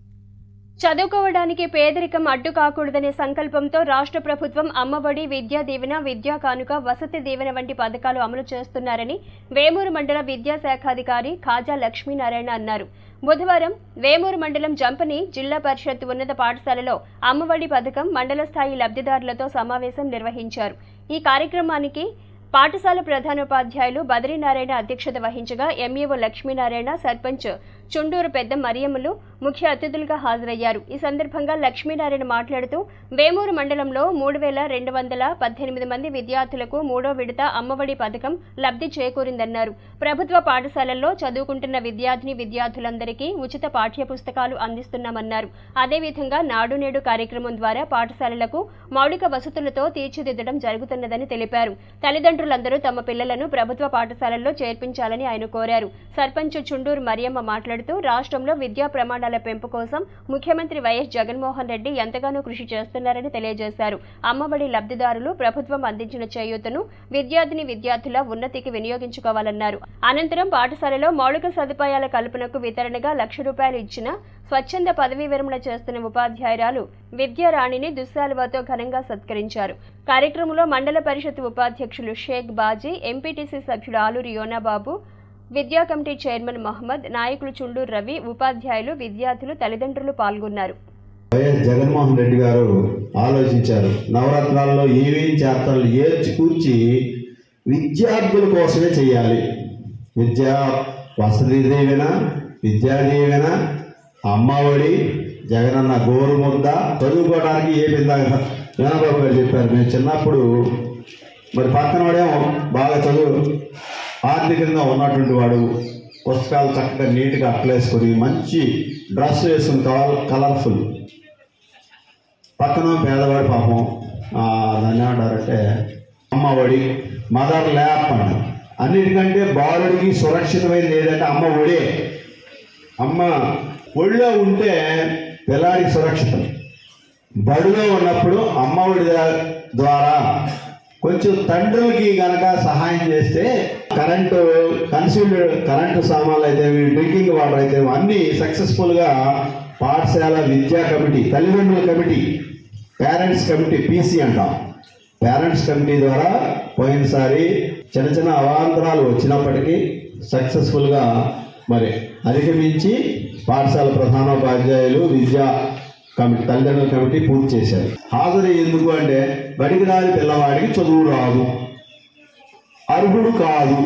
చదువుకోవడానికి పేదరికం అడ్డు కాకూడదనే సంకల్పంతో రాష్ట్ర ప్రభుత్వం అమ్మఒడి విద్యా దీవెన విద్యా కానుక వసతి దీవెన వంటి పథకాలు అమలు చేస్తున్నారని వేమూరు మండల విద్యాశాఖాధికారి ఖాజా లక్ష్మీనారాయణ అన్నారు బుధవారం వేమూరు మండలం జంపని జిల్లా పరిషత్ ఉన్నత పాఠశాలలో అమ్మఒడి పథకం మండల స్థాయి లబ్ధిదారులతో సమావేశం నిర్వహించారు ఈ కార్యక్రమానికి పాఠశాల ప్రధానోపాధ్యాయులు బద్రీనారాయణ అధ్యక్షత వహించగా ఎంఈఓ లక్ష్మీనారాయణ సర్పంచ్ చుండూరు పెద్ద మరియమ్మలు ముఖ్య అతిథులుగా హాజరయ్యారు ఈ సందర్భంగా లక్ష్మీనారాయణ మాట్లాడుతూ వేమూరు మండలంలో మూడు వేల రెండు వందల పద్దెనిమిది మంది విద్యార్థులకు మూడో విడత అమ్మఒడి పథకం లబ్ధి చేకూరిందన్నారు ప్రభుత్వ పాఠశాలల్లో చదువుకుంటున్న విద్యార్థిని విద్యార్థులందరికీ ఉచిత పాఠ్య పుస్తకాలు అందిస్తున్నామన్నారు అదేవిధంగా నాడు నేడు కార్యక్రమం ద్వారా పాఠశాలలకు మౌలిక వసతులతో తీర్చిదిద్దడం జరుగుతున్నదని తెలిపారు తల్లిదండ్రులందరూ తమ పిల్లలను ప్రభుత్వ పాఠశాలల్లో చేర్పించాలని ఆయన కోరారు సర్పంచ్ చుండూరు మరియమ్మ మాట్లాడుతూ రాష్ట్రంలో విద్యా ప్రమాణాల పెంపు కోసం ముఖ్యమంత్రి వైఎస్ జగన్మోహన్ రెడ్డి ఎంతగానో కృషి చేస్తున్నారని తెలియజేశారు అమ్మఒడి లబ్ధిదారులు ప్రభుత్వం అందించిన చేయూతను విద్యార్థిని విద్యార్థుల ఉన్నతికి వినియోగించుకోవాలన్నారు అనంతరం పాఠశాలలో మౌలిక సదుపాయాల కల్పనకు వితరణగా లక్ష రూపాయలు ఇచ్చిన స్వచ్ఛంద పదవీ విరమణ చేస్తున్న ఉపాధ్యాయురాలు విద్యారాణిని దుస్సాలువతో ఘనంగా సత్కరించారు కార్యక్రమంలో మండల పరిషత్ ఉపాధ్యక్షులు షేక్ బాజీ ఎంపీటీసీ సభ్యుడు ఆలూరి యోనాబాబు విద్యా కమిటీ చైర్మన్ మహమ్మద్ నాయకులు చుండూరు రవి ఉపాధ్యాయులు విద్యార్థులు తల్లిదండ్రులు పాల్గొన్నారు వైఎస్ జగన్మోహన్ రెడ్డి గారు ఆలోచించారు నవరత్నాల్లో ఏమేం చేస్తాలు ఏర్చి కూర్చి విద్యార్థుల కోసమే చేయాలి విద్యా వసతి దీవెన విద్యా దీవెన అమ్మఒడి జగనన్న గోరు ముద్ద చదువుకోవడానికి ఏ విధంగా జగన్బాబు గారు చెప్పారు మేము చిన్నప్పుడు మరి పక్కన వాడేమో బాగా చదువు ఆర్థికంగా ఉన్నటువంటి వాడు పుస్తకాలు చక్కగా నీట్గా అట్లేసుకొని మంచి డ్రెస్ వేసుకుని కలర్ కలర్ఫుల్ పక్కన పేదవాడి పాపం ఆ, దాన్ని ఏమంటారంటే అమ్మఒడి మదర్ ల్యాప్ అంట అన్నిటికంటే బాలుడికి సురక్షితమైనది ఏదంటే అమ్మ ఒడే అమ్మ ఒడిలో ఉంటే పిల్లాడికి సురక్షితం బడిలో ఉన్నప్పుడు అమ్మ ఒడి దా- ద్వారా కొంచెం తండ్రులకి గనక సహాయం చేస్తే కరెంటు కన్స్యూమ్డ్ కరెంటు సామాన్లు అయితే డ్రింకింగ్ వాటర్ అయితే అన్నీ సక్సెస్ఫుల్గా పాఠశాల విద్యా కమిటీ తల్లిదండ్రుల కమిటీ పేరెంట్స్ కమిటీ పీసీ అంటాం పేరెంట్స్ కమిటీ ద్వారా పోయినసారి చిన్న చిన్న అవాంతరాలు వచ్చినప్పటికీ సక్సెస్ఫుల్గా మరి అధిగమించి పాఠశాల ప్రధానోపాధ్యాయులు విద్యా కమిటీ తల్లిదండ్రుల కమిటీ పూర్తి చేశారు హాజరు ఎందుకు అంటే బడికి రాని పిల్లవాడికి చదువు రాదు అర్హుడు కాదు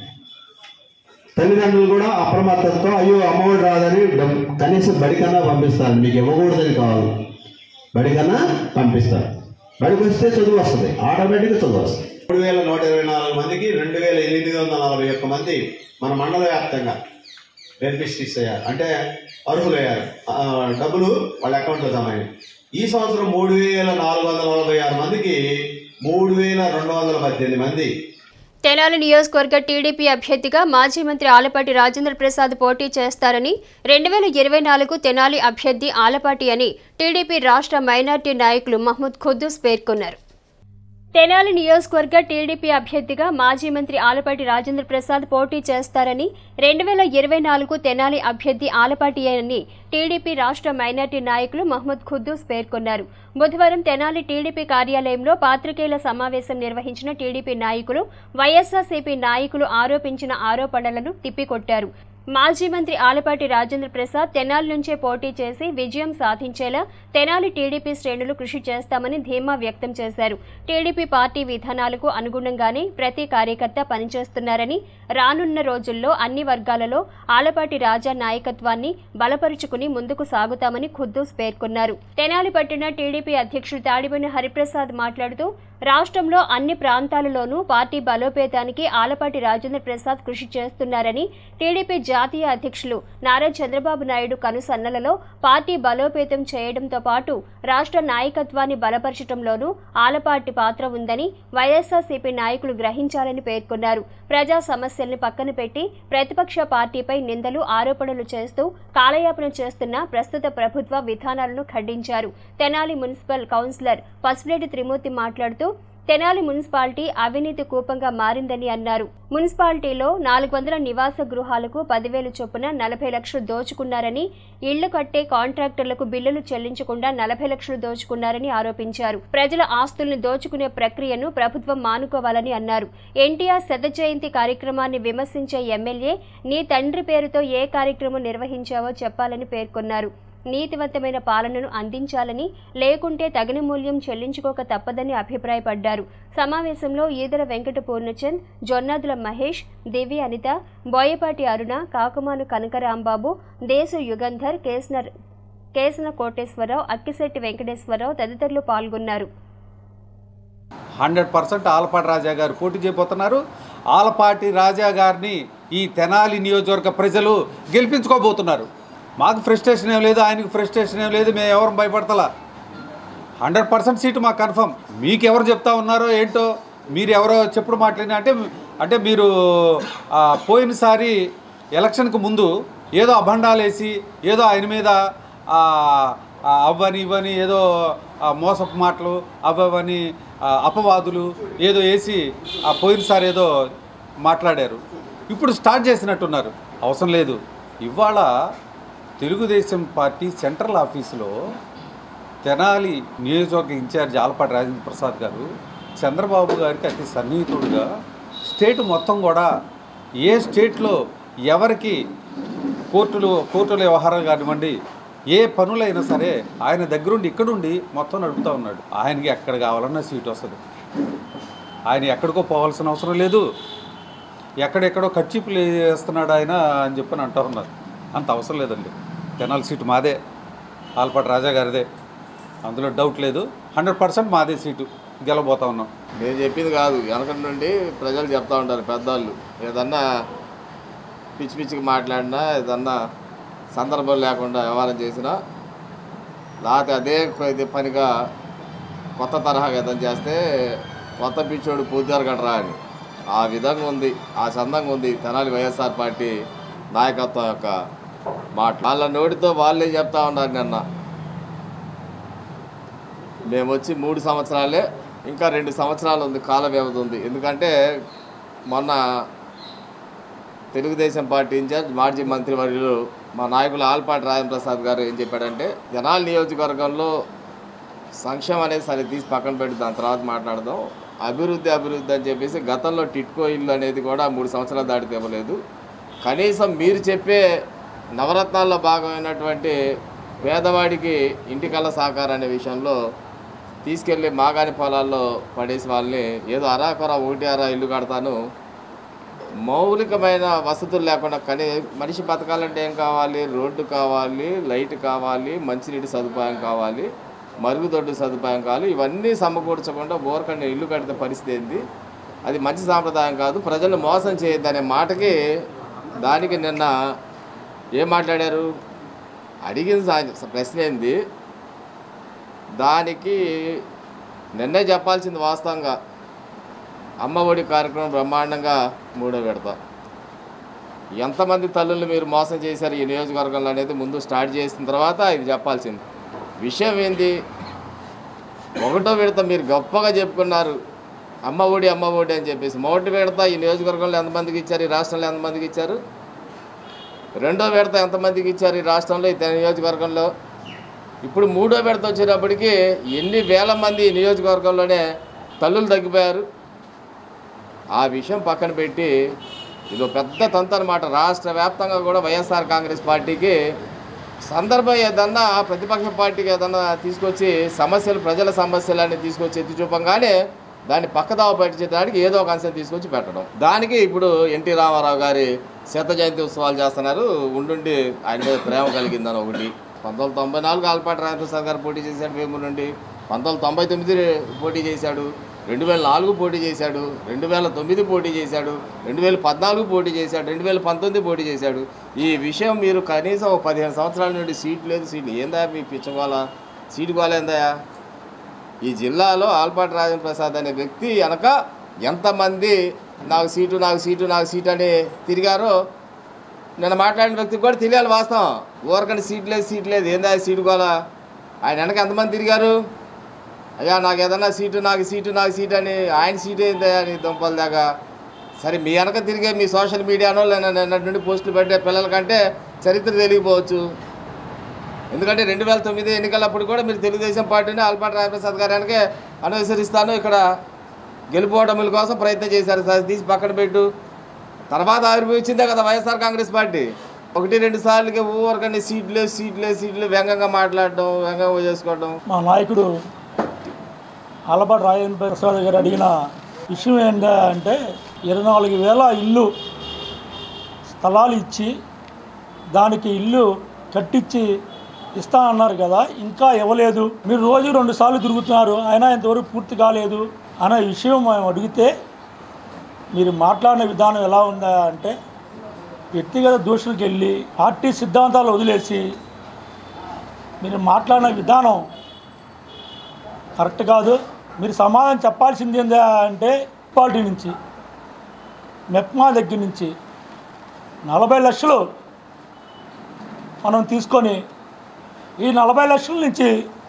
తల్లిదండ్రులు కూడా అప్రమత్తంతో అయ్యో అమ్మఒడి రాదని డబ్- కనీసం బడికన్నా పంపిస్తారు మీకు ఇవ్వకూడదని కాదు బడికన్నా పంపిస్తారు బడికి వస్తే చదువు వస్తుంది ఆటోమేటిక్గా చదువు వస్తుంది మూడు వేల నూట ఇరవై నాలుగు మందికి రెండు వేల ఎనిమిది వందల నలభై ఒక్క మంది మన మండల వ్యాప్తంగా బెనిఫిషరీస్ అయ్యారు అంటే అర్హులయ్యారు ఆ, డబ్బులు వాళ్ళ అకౌంట్లో జమ అయ్యాయి ఈ సంవత్సరం మూడు వేల నాలుగు వందల నలభై ఆరు మందికి మూడు వేల రెండు వందల పద్దెనిమిది మంది తెనాలి నియోజకవర్గ టీడీపీ అభ్యర్థిగా మాజీ మంత్రి ఆలపాటి రాజేంద్ర ప్రసాద్ పోటీ చేస్తారని రెండు వేల ఇరవై నాలుగు తెనాలి అభ్యర్థి ఆలపాటి అని టీడీపీ రాష్ట్ర మైనార్టీ నాయకులు మహ్మద్ ఖుద్దూస్ పేర్కొన్నారు తెనాలి నియోజకవర్గ టీడీపీ అభ్యర్థిగా మాజీ మంత్రి ఆలపాటి రాజేంద్ర ప్రసాద్ పోటీ చేస్తారని రెండు వేల ఇరవై నాలుగు తెనాలి అభ్యర్థి ఆలపాటి అని టీడీపీ రాష్ట్ర మైనార్టీ నాయకులు మహ్మద్ ఖుద్దూస్ పేర్కొన్నారు బుధవారం తెనాలి టీడీపీ కార్యాలయంలో పాత్రికేయుల సమావేశం నిర్వహించిన టీడీపీ నాయకులు వైఎస్ఆర్సీపీ నాయకులు ఆరోపించిన ఆరోపణలను తిప్పికొట్టారు మాజీ మంత్రి ఆలపాటి రాజేంద్ర ప్రసాద్ తెనాలి నుంచే పోటీ చేసి విజయం సాధించేలా తెనాలి టీడీపీ శ్రేణులు కృషి చేస్తామని ధీమా వ్యక్తం చేశారు టీడీపీ పార్టీ విధానాలకు అనుగుణంగానే ప్రతి కార్యకర్త పనిచేస్తున్నారని రానున్న రోజుల్లో అన్ని వర్గాలలో ఆలపాటి రాజా నాయకత్వాన్ని బలపరుచుకుని ముందుకు సాగుతామని ఖుద్దూస్ పేర్కొన్నారు తెనాలి పట్టిన టీడీపీ అధ్యక్షుడు తాడిబోయిన హరిప్రసాద్ మాట్లాడుతూ రాష్ట్రంలో అన్ని ప్రాంతాలలోనూ పార్టీ బలోపేతానికి ఆలపాటి రాజేంద్ర ప్రసాద్ కృషి చేస్తున్నారని టీడీపీ జాతీయ అధ్యక్షులు నారా చంద్రబాబు నాయుడు కనుసన్నలలో పార్టీ బలోపేతం చేయడంతో పాటు రాష్ట్ర నాయకత్వాన్ని బలపరచడంలోనూ ఆలపాటి పాత్ర ఉందని వైఎస్ఆర్సీపీ నాయకులు గ్రహించాలని పేర్కొన్నారు ప్రజా సమస్యల్ని పక్కన పెట్టి ప్రతిపక్ష పార్టీపై నిందలు ఆరోపణలు చేస్తూ కాలయాపన చేస్తున్న ప్రస్తుత ప్రభుత్వ విధానాలను ఖండించారు తెనాలి మున్సిపల్ కౌన్సిలర్ పసుపులేటి త్రిమూర్తి మాట్లాడుతూ తెనాలి మున్సిపాలిటీ అవినీతి కూపంగా మారిందని అన్నారు మున్సిపాలిటీలో నాలుగు వందల నివాస గృహాలకు పదివేలు చొప్పున నలభై లక్షలు దోచుకున్నారని ఇళ్లు కట్టే కాంట్రాక్టర్లకు బిల్లులు చెల్లించకుండా నలభై లక్షలు దోచుకున్నారని ఆరోపించారు ప్రజల ఆస్తుల్ని దోచుకునే ప్రక్రియను ప్రభుత్వం మానుకోవాలని అన్నారు ఎన్టీఆర్ శత జయంతి కార్యక్రమాన్ని విమర్శించే ఎమ్మెల్యే నీ తండ్రి పేరుతో ఏ కార్యక్రమం నిర్వహించావో చెప్పాలని పేర్కొన్నారు నీతివంతమైన పాలనను అందించాలని లేకుంటే తగిన మూల్యం చెల్లించుకోక తప్పదని అభిప్రాయపడ్డారు సమావేశంలో ఈదర వెంకట పూర్ణచంద్ జొన్నాదుల మహేష్ దివ్య అనిత బోయపాటి అరుణ కాకుమాను కనకరాంబాబు దేశు యుగంధర్ కేసన కేసన కోటేశ్వరరావు అక్కిశెట్టి వెంకటేశ్వరరావు తదితరులు పాల్గొన్నారు హండ్రెడ్ పర్సెంట్ ఆలపాటి రాజా గారు పోటీ చేయబోతున్నారు ఆలపాటి రాజా గారిని ఈ తెనాలి నియోజకవర్గ ప్రజలు గెలిపించుకోబోతున్నారు మాకు ఫ్రస్ట్రేషన్ ఏం లేదు ఆయనకు ఫ్రస్ట్రేషన్ ఏం లేదు మేము ఎవరు భయపడతలా హండ్రెడ్ పర్సెంట్ సీటు మాకు కన్ఫర్మ్ మీకు ఎవరు చెప్తా ఉన్నారో ఏంటో మీరు ఎవరో చెప్పుడు మాట్లాడినా అంటే అంటే మీరు ఆ, పోయినసారి ఎలక్షన్కి ముందు ఏదో అభండాలు వేసి ఏదో ఆయన మీద ఆ, ఆ, అవ్వని ఇవ్వని ఏదో ఆ, మోసపు మాటలు అవ్వని ఆ, అపవాదులు ఏదో వేసి ఆ పోయినసారి ఏదో మాట్లాడారు ఇప్పుడు స్టార్ట్ చేసినట్టున్నారు అవసరం లేదు ఇవాళ తెలుగుదేశం పార్టీ సెంట్రల్ ఆఫీసులో తెనాలి నియోజకవర్గ ఇన్ఛార్జ్ ఆలపాటి రాజేంద్ర ప్రసాద్ గారు చంద్రబాబు గారికి అతి సన్నిహితుడుగా స్టేట్ మొత్తం కూడా ఏ స్టేట్లో ఎవరికి కోర్టులు కోర్టుల వ్యవహారాలు కానివ్వండి ఏ పనులైనా సరే ఆయన దగ్గరుండి ఇక్కడుండి మొత్తం నడుపుతూ ఉన్నాడు ఆయనకి ఎక్కడ కావాలన్నా సీట్ వస్తుంది ఆయన ఎక్కడికో పోవాల్సిన అవసరం లేదు ఎక్కడెక్కడో ఖర్చీపులు వేస్తున్నాడు ఆయన అని చెప్పని అంటూ ఉన్నారు అంత అవసరం లేదండి తెనాలి సీటు మాదే ఆల్పాటి రాజా గారిదే అందులో డౌట్ లేదు హండ్రెడ్ పర్సెంట్ మాదే సీటు గెలబోతా ఉన్నాం నేను చెప్పింది కాదు వెనక నుండి ప్రజలు చెప్తా ఉంటారు పెద్దవాళ్ళు ఏదన్నా పిచ్చి పిచ్చికి మాట్లాడినా ఏదన్నా సందర్భం లేకుండా వ్యవహారం చేసినా లేకపోతే అదే కొద్ది పనిగా కొత్త తరహాగా ఏదైనా చేస్తే కొత్త పిచ్చోడు పూజారు కట్టరా అని ఆ విధంగా ఉంది ఆ చందంగా ఉంది తెనాలి వైఎస్ఆర్ పార్టీ నాయకత్వం యొక్క మాట వాళ్ళ నోటితో వాళ్ళే చెప్తా ఉన్నారు నిన్న మేము వచ్చి మూడు సంవత్సరాలే ఇంకా రెండు సంవత్సరాలు ఉంది కాల వ్యవధి ఉంది ఎందుకంటే మొన్న తెలుగుదేశం పార్టీ ఇన్ఛార్జ్ మాజీ మంత్రివర్యులు మా నాయకులు ఆల్పాటి రాజేంద్ర ప్రసాద్ గారు ఏం చెప్పాడంటే జనాల నియోజకవర్గంలో సంక్షేమం అనేది సరే తీసి పక్కన పెట్టి దాని తర్వాత మాట్లాడదాం అభివృద్ధి అభివృద్ధి అని చెప్పేసి గతంలో టిట్కో ఇల్లు అనేది కూడా మూడు సంవత్సరాలు దాటితే ఇవ్వలేదు కనీసం మీరు చెప్పే నవరత్నాల్లో భాగమైనటువంటి పేదవాడికి ఇంటికల్ల సహకారం అనే విషయంలో తీసుకెళ్ళి మాగాని పొలాల్లో పడేసి వాళ్ళని ఏదో అరాకొర ఒకటి అరా ఇల్లు కడతాను మౌలికమైన వసతులు లేకుండా కానీ మనిషి బతకాలంటే ఏం కావాలి రోడ్డు కావాలి లైట్ కావాలి మంచినీటి సదుపాయం కావాలి మరుగుదొడ్డు సదుపాయం కావాలి ఇవన్నీ సమకూర్చకుండా బోరకండి ఇల్లు కడితే పరిస్థితి ఏంది అది మంచి సాంప్రదాయం కాదు ప్రజలు మోసం చేయొద్దు అనే మాటకి దానికి నిన్న ఏం మాట్లాడారు అడిగిన సా- ప్రశ్న ఏంది దానికి నిన్నే చెప్పాల్సింది వాస్తవంగా అమ్మ ఒడి కార్యక్రమం బ్రహ్మాండంగా మూడో విడత ఎంతమంది తల్లులు మీరు మోసం చేశారు ఈ నియోజకవర్గంలో అనేది ముందు స్టార్ట్ చేసిన తర్వాత ఇది చెప్పాల్సింది విషయం ఏంది ఒకటో విడత మీరు గొప్పగా చెప్పుకున్నారు అమ్మ ఒడి అమ్మ ఒడి అని చెప్పేసి మొదటి విడత ఈ నియోజకవర్గంలో ఎంతమందికి ఇచ్చారు ఈ రాష్ట్రంలో ఎంతమందికి ఇచ్చారు రెండో విడత ఎంతమందికి ఇచ్చారు ఈ రాష్ట్రంలో ఈ తె- నియోజకవర్గంలో ఇప్పుడు మూడో విడత వచ్చేటప్పటికి ఎన్ని వేల మంది ఈ నియోజకవర్గంలోనే తల్లులు తగ్గిపోయారు ఆ విషయం పక్కన పెట్టి ఇది ఒక పెద్ద తంతు అనమాట రాష్ట్ర వ్యాప్తంగా కూడా వైఎస్ఆర్ కాంగ్రెస్ పార్టీకి సందర్భం ఏదన్నా ప్రతిపక్ష పార్టీకి ఏదన్నా తీసుకొచ్చి సమస్యలు ప్రజల సమస్యలన్నీ తీసుకొచ్చి ఎత్తి చూపంగానే దాన్ని పక్కదావ పట్టించడానికి ఏదో ఒక అంశం తీసుకొచ్చి పెట్టడం దానికి ఇప్పుడు ఎన్టీ రామారావు గారి శత జయంతి ఉత్సవాలు చేస్తున్నారు ఉండుండి ఆయన మీద ప్రేమ కలిగిందని ఒకటి పంతొమ్మిది వందల తొంభై నాలుగు ఆల్పాటి రాజప్రసాద్ గారు పోటీ చేశాడు వేమూరు నుండి పంతొమ్మిది వందల తొంభై తొమ్మిది పోటీ చేశాడు రెండు వేల నాలుగు పోటీ చేశాడు రెండు వేల తొమ్మిది పోటీ చేశాడు రెండు వేల పద్నాలుగు పోటీ చేశాడు రెండు వేల పంతొమ్మిది పోటీ చేశాడు ఈ విషయం మీరు కనీసం ఒక పదిహేను సంవత్సరాల నుండి సీట్ లేదు సీట్ ఏందా మీ పిచ్చగోళ సీటు గోలేందా ఈ జిల్లాలో ఆల్పాటి రాజేంద్ర ప్రసాద్ అనే వ్యక్తి వెనక ఎంతమంది నాకు సీటు నాకు సీటు నాకు సీటు అని తిరిగారో నిన్న మాట్లాడిన వ్యక్తికి కూడా తెలియాలి వాస్తవం ఊరకండి సీట్ లేదు సీట్ లేదు ఏందా సీటు గోల ఆయన వెనక ఎంతమంది తిరిగారు అయ్యా నాకు ఏదన్నా సీటు నాకు సీటు నాకు సీటు అని ఆయన సీటు ఏందా అని దుంపల దాకా సరే మీ వెనక తిరిగే మీ సోషల్ మీడియానో లేదా నిన్నటి నుండి పోస్టులు పెట్టే పిల్లలకంటే చరిత్ర తెలియకపోవచ్చు ఎందుకంటే రెండు వేల తొమ్మిది ఎన్నికలప్పుడు కూడా మీరు తెలుగుదేశం పార్టీని ఆల్పాటి రాజప్రసాద్ గారి వెనకే అనుసరిస్తాను ఇక్కడ గెలుపోవడముల కోసం ప్రయత్నం చేశారు సార్ తీసి పక్కన పెట్టు తర్వాత ఆవిర్భవించిందే కదా వైఎస్ఆర్ కాంగ్రెస్ పార్టీ ఒకటి రెండు సార్లకి ఊరకండి సీట్లు సీట్లు సీట్లు వ్యంగంగా మాట్లాడడం వ్యంగంగా చేసుకోవడం మా నాయకుడు ఆలపాటి రాజేంద్ర ప్రసాద్ గారు అడిగిన విషయం ఏంటంటే అంటే ఇరవై నాలుగు వేల ఇల్లు స్థలాలు ఇచ్చి దానికి ఇల్లు కట్టించి ఇస్తా అన్నారు కదా ఇంకా ఇవ్వలేదు మీరు రోజు రెండు సార్లు తిరుగుతున్నారు అయినా ఇంతవరకు పూర్తి కాలేదు అనే విషయం మేము అడిగితే మీరు మాట్లాడిన విధానం ఎలా ఉందా అంటే వ్యక్తిగత దూషణకి వెళ్ళి పార్టీ సిద్ధాంతాలు వదిలేసి మీరు మాట్లాడిన విధానం కరెక్ట్ కాదు మీరు సమాధానం చెప్పాల్సింది ఏందా అంటే పార్టీ నుంచి మెప్మా దగ్గర నుంచి నలభై లక్షలు మనం తీసుకొని ఈ నలభై లక్షల నుంచి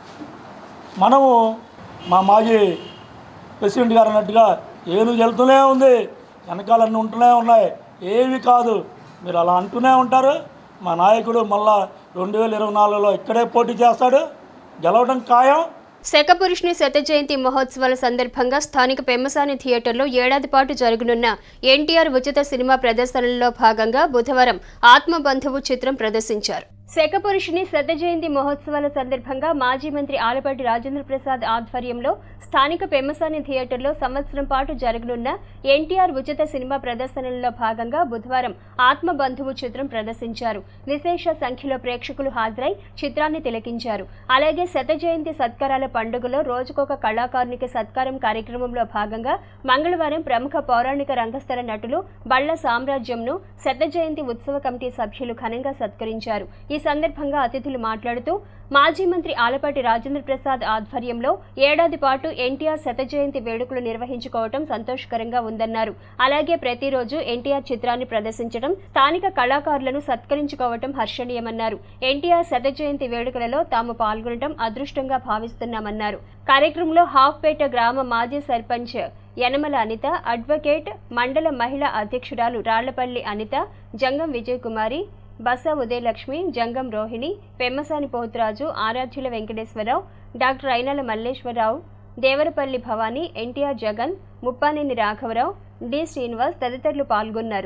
మనము మా మాజీ ప్రెసిడెంట్ గారు అన్నట్టుగా ఏను వెళ్తూనే ఉంది వెనకాలన్నీ ఉంటూనే ఉన్నాయి ఏవి కాదు మీరు అలా అంటూనే ఉంటారు మా నాయకుడు మళ్ళా రెండు వేల ఇరవై నాలుగులో ఇక్కడే పోటీ చేస్తాడు గెలవడం ఖాయం శకపురుషుని శత జయంతి మహోత్సవాల సందర్భంగా స్థానిక పెమ్మసాని థియేటర్లో ఏడాది పాటు జరగనున్న ఎన్టీఆర్ ఉచిత సినిమా ప్రదర్శనలో భాగంగా బుధవారం ఆత్మబంధువు చిత్రం ప్రదర్శించారు శకపురుషుని శత జయంతి మహోత్సవాల సందర్భంగా మాజీ మంత్రి ఆలపాటి రాజేంద్ర ప్రసాద్ ఆధ్వర్యంలో స్థానిక పెమ్మసాని థియేటర్లో సంవత్సరం పాటు జరగనున్న ఎన్టీఆర్ ఉచిత సినిమా ప్రదర్శనలో భాగంగా బుధవారం ఆత్మబంధువు చిత్రం ప్రదర్శించారు విశేష సంఖ్యలో ప్రేక్షకులు హాజరై చిత్రాన్ని తిలకించారు అలాగే శత జయంతి సత్కారాల పండుగలో రోజుకొక కళాకారునికి సత్కారం కార్యక్రమంలో భాగంగా మంగళవారం ప్రముఖ పౌరాణిక రంగస్థల నటులు బళ్ల సామ్రాజ్యంను శత జయంతి ఉత్సవ కమిటీ సభ్యులు ఘనంగా సత్కరించారు ఈ సందర్భంగా అతిథులు మాట్లాడుతూ మాజీ మంత్రి ఆలపాటి రాజేంద్ర ప్రసాద్ ఆధ్వర్యంలో ఏడాది పాటు ఎన్టీఆర్ శత జయంతి వేడుకలు నిర్వహించుకోవడం సంతోషకరంగా ఉందన్నారు అలాగే ప్రతిరోజు ఎన్టీఆర్ చిత్రాన్ని ప్రదర్శించడం స్థానిక కళాకారులను సత్కరించుకోవడం హర్షణీయమన్నారు ఎన్టీఆర్ శత జయంతి వేడుకలలో తాము పాల్గొనడం అదృష్టంగా భావిస్తున్నామన్నారు కార్యక్రమంలో హాఫ్పేట గ్రామ మాజీ సర్పంచ్ యనమల అనిత అడ్వకేట్ మండల మహిళా అధ్యక్షురాలు రాళ్లపల్లి అనిత జంగం విజయకుమారి బస ఉదయలక్ష్మి జంగం రోహిణి పెమ్మసాని పోతురాజు ఆరాధ్యుల వెంకటేశ్వరరావు డాక్టర్ అయినల మల్లేశ్వరరావు దేవరపల్లి భవానీ ఎన్టీఆర్ జగన్ ముప్పానేని రాఘవరావు డి శ్రీనివాస్ తదితరులు పాల్గొన్నారు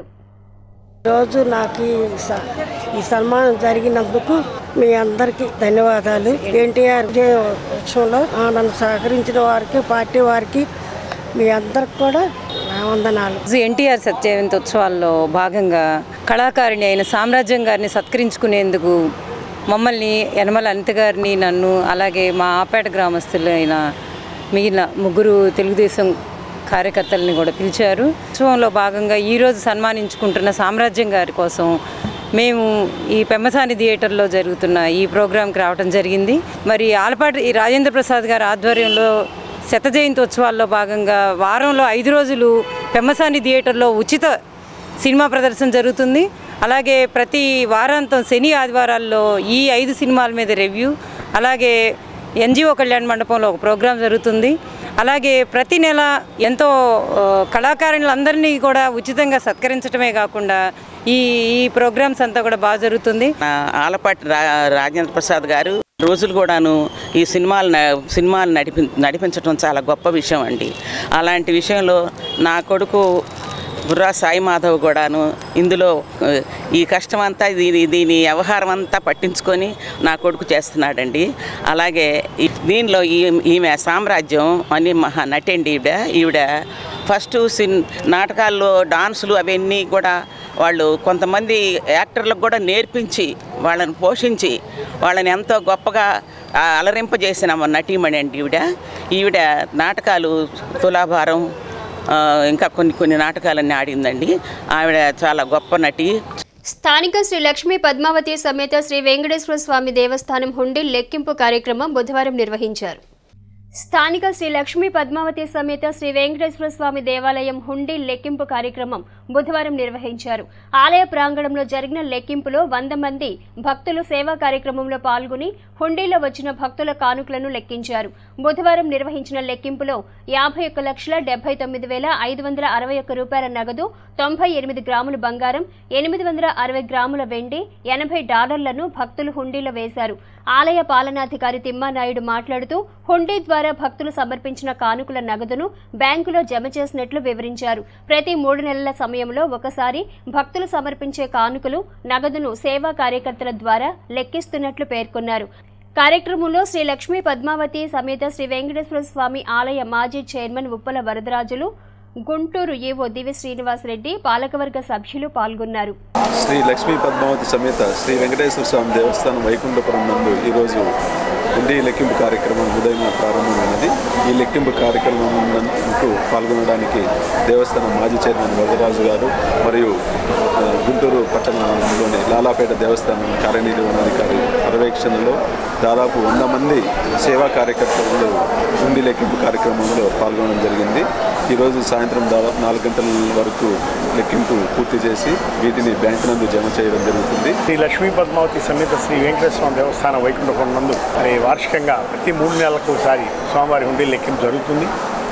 రోజు నాకు ఈ స- ఈ సన్మానం జరిగినందుకు మీ అందరికీ ధన్యవాదాలు ఎన్టీఆర్ విజయోత్సవంలో ఆ, నన్ను సహకరించిన వారికి పార్టీ వారికి మీ అందరికి కూడా నా వందనాలు రోజు ఎన్టీఆర్ సత్యజయంతి ఉత్సవాల్లో భాగంగా కళాకారిణి అయిన సామ్రాజ్యం గారిని సత్కరించుకునేందుకు మమ్మల్ని యనమల అనిత గారిని నన్ను అలాగే మా ఆపేట గ్రామస్తులు అయిన మిగిలిన ముగ్గురు తెలుగుదేశం కార్యకర్తలని కూడా పిలిచారు ఉత్సవంలో భాగంగా ఈరోజు సన్మానించుకుంటున్న సామ్రాజ్యం గారి కోసం మేము ఈ పెమ్మసాని థియేటర్లో జరుగుతున్న ఈ ప్రోగ్రాంకి రావడం జరిగింది మరి ఆలపాటి ఈ రాజేంద్ర ప్రసాద్ గారి ఆధ్వర్యంలో శత జయంతి ఉత్సవాల్లో భాగంగా వారంలో ఐదు రోజులు పెమ్మసాని థియేటర్లో ఉచిత సినిమా ప్రదర్శన జరుగుతుంది అలాగే ప్రతి వారాంతం శని ఆదివారాల్లో ఈ ఐదు సినిమాల మీద రివ్యూ అలాగే ఎన్జిఓ కళ్యాణ మండపంలో ఒక ప్రోగ్రాం జరుగుతుంది అలాగే ప్రతి నెల ఎంతో ఆ, కళాకారులందరినీ కూడా ఉచితంగా సత్కరించడమే కాకుండా ఈ ఈ ప్రోగ్రామ్స్ అంతా కూడా బాగా జరుగుతుంది నా ఆలపాటి రా రాజేంద్ర ప్రసాద్ గారు రోజులు కూడాను ఈ సినిమాలు న- సినిమాలు నడిపి నడిపించడం చాలా గొప్ప విషయం అండి అలాంటి విషయంలో నా కొడుకు బుర్రా సాయి మాధవ్ కూడాను ఇందులో ఆ, ఈ కష్టం అంతా దీని దీని వ్యవహారం అంతా పట్టించుకొని నా కొడుకు చేస్తున్నాడండి అలాగే ఈ- దీనిలో ఈ ఈమె సామ్రాజ్యం అని మహా నటండి ఈవిడ ఈవిడ ఫస్ట్ సిన్ నాటకాల్లో డాన్సులు అవన్నీ కూడా వాళ్ళు కొంతమంది యాక్టర్లకు కూడా నేర్పించి వాళ్ళని పోషించి వాళ్ళని ఎంతో గొప్పగా ఆ, అలరింపజేసిన నటీమణి అండి ఈవిడ ఈవిడ నాటకాలు తులాభారం ఆ, ఇంకా కొన్ని కొన్ని నాటకాలన్నీ ఆడిందండి ఆవిడ చాలా గొప్ప నటి స్థానిక శ్రీ లక్ష్మీ పద్మావతి సమేత శ్రీ వెంకటేశ్వర స్వామి దేవస్థానం హుండీ లెక్కింపు కార్యక్రమం బుధవారం నిర్వహించారు స్థానిక శ్రీ లక్ష్మీ పద్మావతి సమేత శ్రీ వెంకటేశ్వర స్వామి దేవాలయం హుండీ లెక్కింపు కార్యక్రమం బుధవారం నిర్వహించారు ఆలయ ప్రాంగణంలో జరిగిన లెక్కింపులో వంద మంది భక్తులు సేవా కార్యక్రమంలో పాల్గొని హుండీలో వచ్చిన భక్తుల కానుకలను లెక్కించారు బుధవారం నిర్వహించిన లెక్కింపులో యాభై ఒక్క లక్షల డెబ్బై తొమ్మిది వేల ఐదు వందల అరవై ఒక్క రూపాయల నగదు తొంభై ఎనిమిది గ్రాముల బంగారం ఎనిమిది వందల అరవై గ్రాముల వెండి ఎనభై డాలర్లను భక్తులు హుండీలో వేశారు ఆలయ పాలనాధికారి తిమ్మానాయుడు మాట్లాడుతూ హుండీ ద్వారా భక్తులు సమర్పించిన కానుకల నగదును బ్యాంకులో జమ చేసినట్లు వివరించారు ప్రతి మూడు నెలల సమయంలో ఒకసారి భక్తులు సమర్పించే కానుకలు నగదును సేవా కార్యకర్తల ద్వారా లెక్కిస్తున్నట్లు పేర్కొన్నారు కార్యక్రమంలో శ్రీ లక్ష్మీ పద్మావతి సమేత శ్రీ వెంకటేశ్వర స్వామి ఆలయ మాజీ చైర్మన్ ఉప్పల వరదరాజులు గుంటూరు ఏవో దివి శ్రీనివాసరెడ్డి పాలకవర్గ సభ్యులు పాల్గొన్నారు శ్రీ లక్ష్మీ పద్మావతి సమేత శ్రీ వెంకటేశ్వర స్వామి దేవస్థానం వైకుంఠపురం నందు ఈరోజు హుండీ లెక్కింపు కార్యక్రమం ఉదయం ప్రారంభమైనది ఈ లెక్కింపు కార్యక్రమం నందు పాల్గొనడానికి దేవస్థానం మాజీ చైర్మన్ వరదరాజు గారు మరియు ఆ, గుంటూరు పట్టణంలోని లాలాపేట దేవస్థానం కార్యనిర్వహణాధికారి పర్యవేక్షణలో దాదాపు వంద మంది సేవా కార్యకర్తలు హుండీ లెక్కింపు కార్యక్రమంలో పాల్గొనడం జరిగింది ఈరోజు సాయంత్రం దాదాపు నాలుగు గంటల వరకు లెక్కింపు పూర్తి చేసి వీటిని బ్యాంకు నందు జమ చేయడం జరుగుతుంది శ్రీ లక్ష్మీ పద్మావతి సమేత శ్రీ వెంకటేశ్వర స్వామి దేవస్థానం వైకుంఠపురం నందు మరి వార్షికంగా ప్రతి మూడు నెలలకు ఒకసారి స్వామివారి హుండీ లెక్కింపు జరుగుతుంది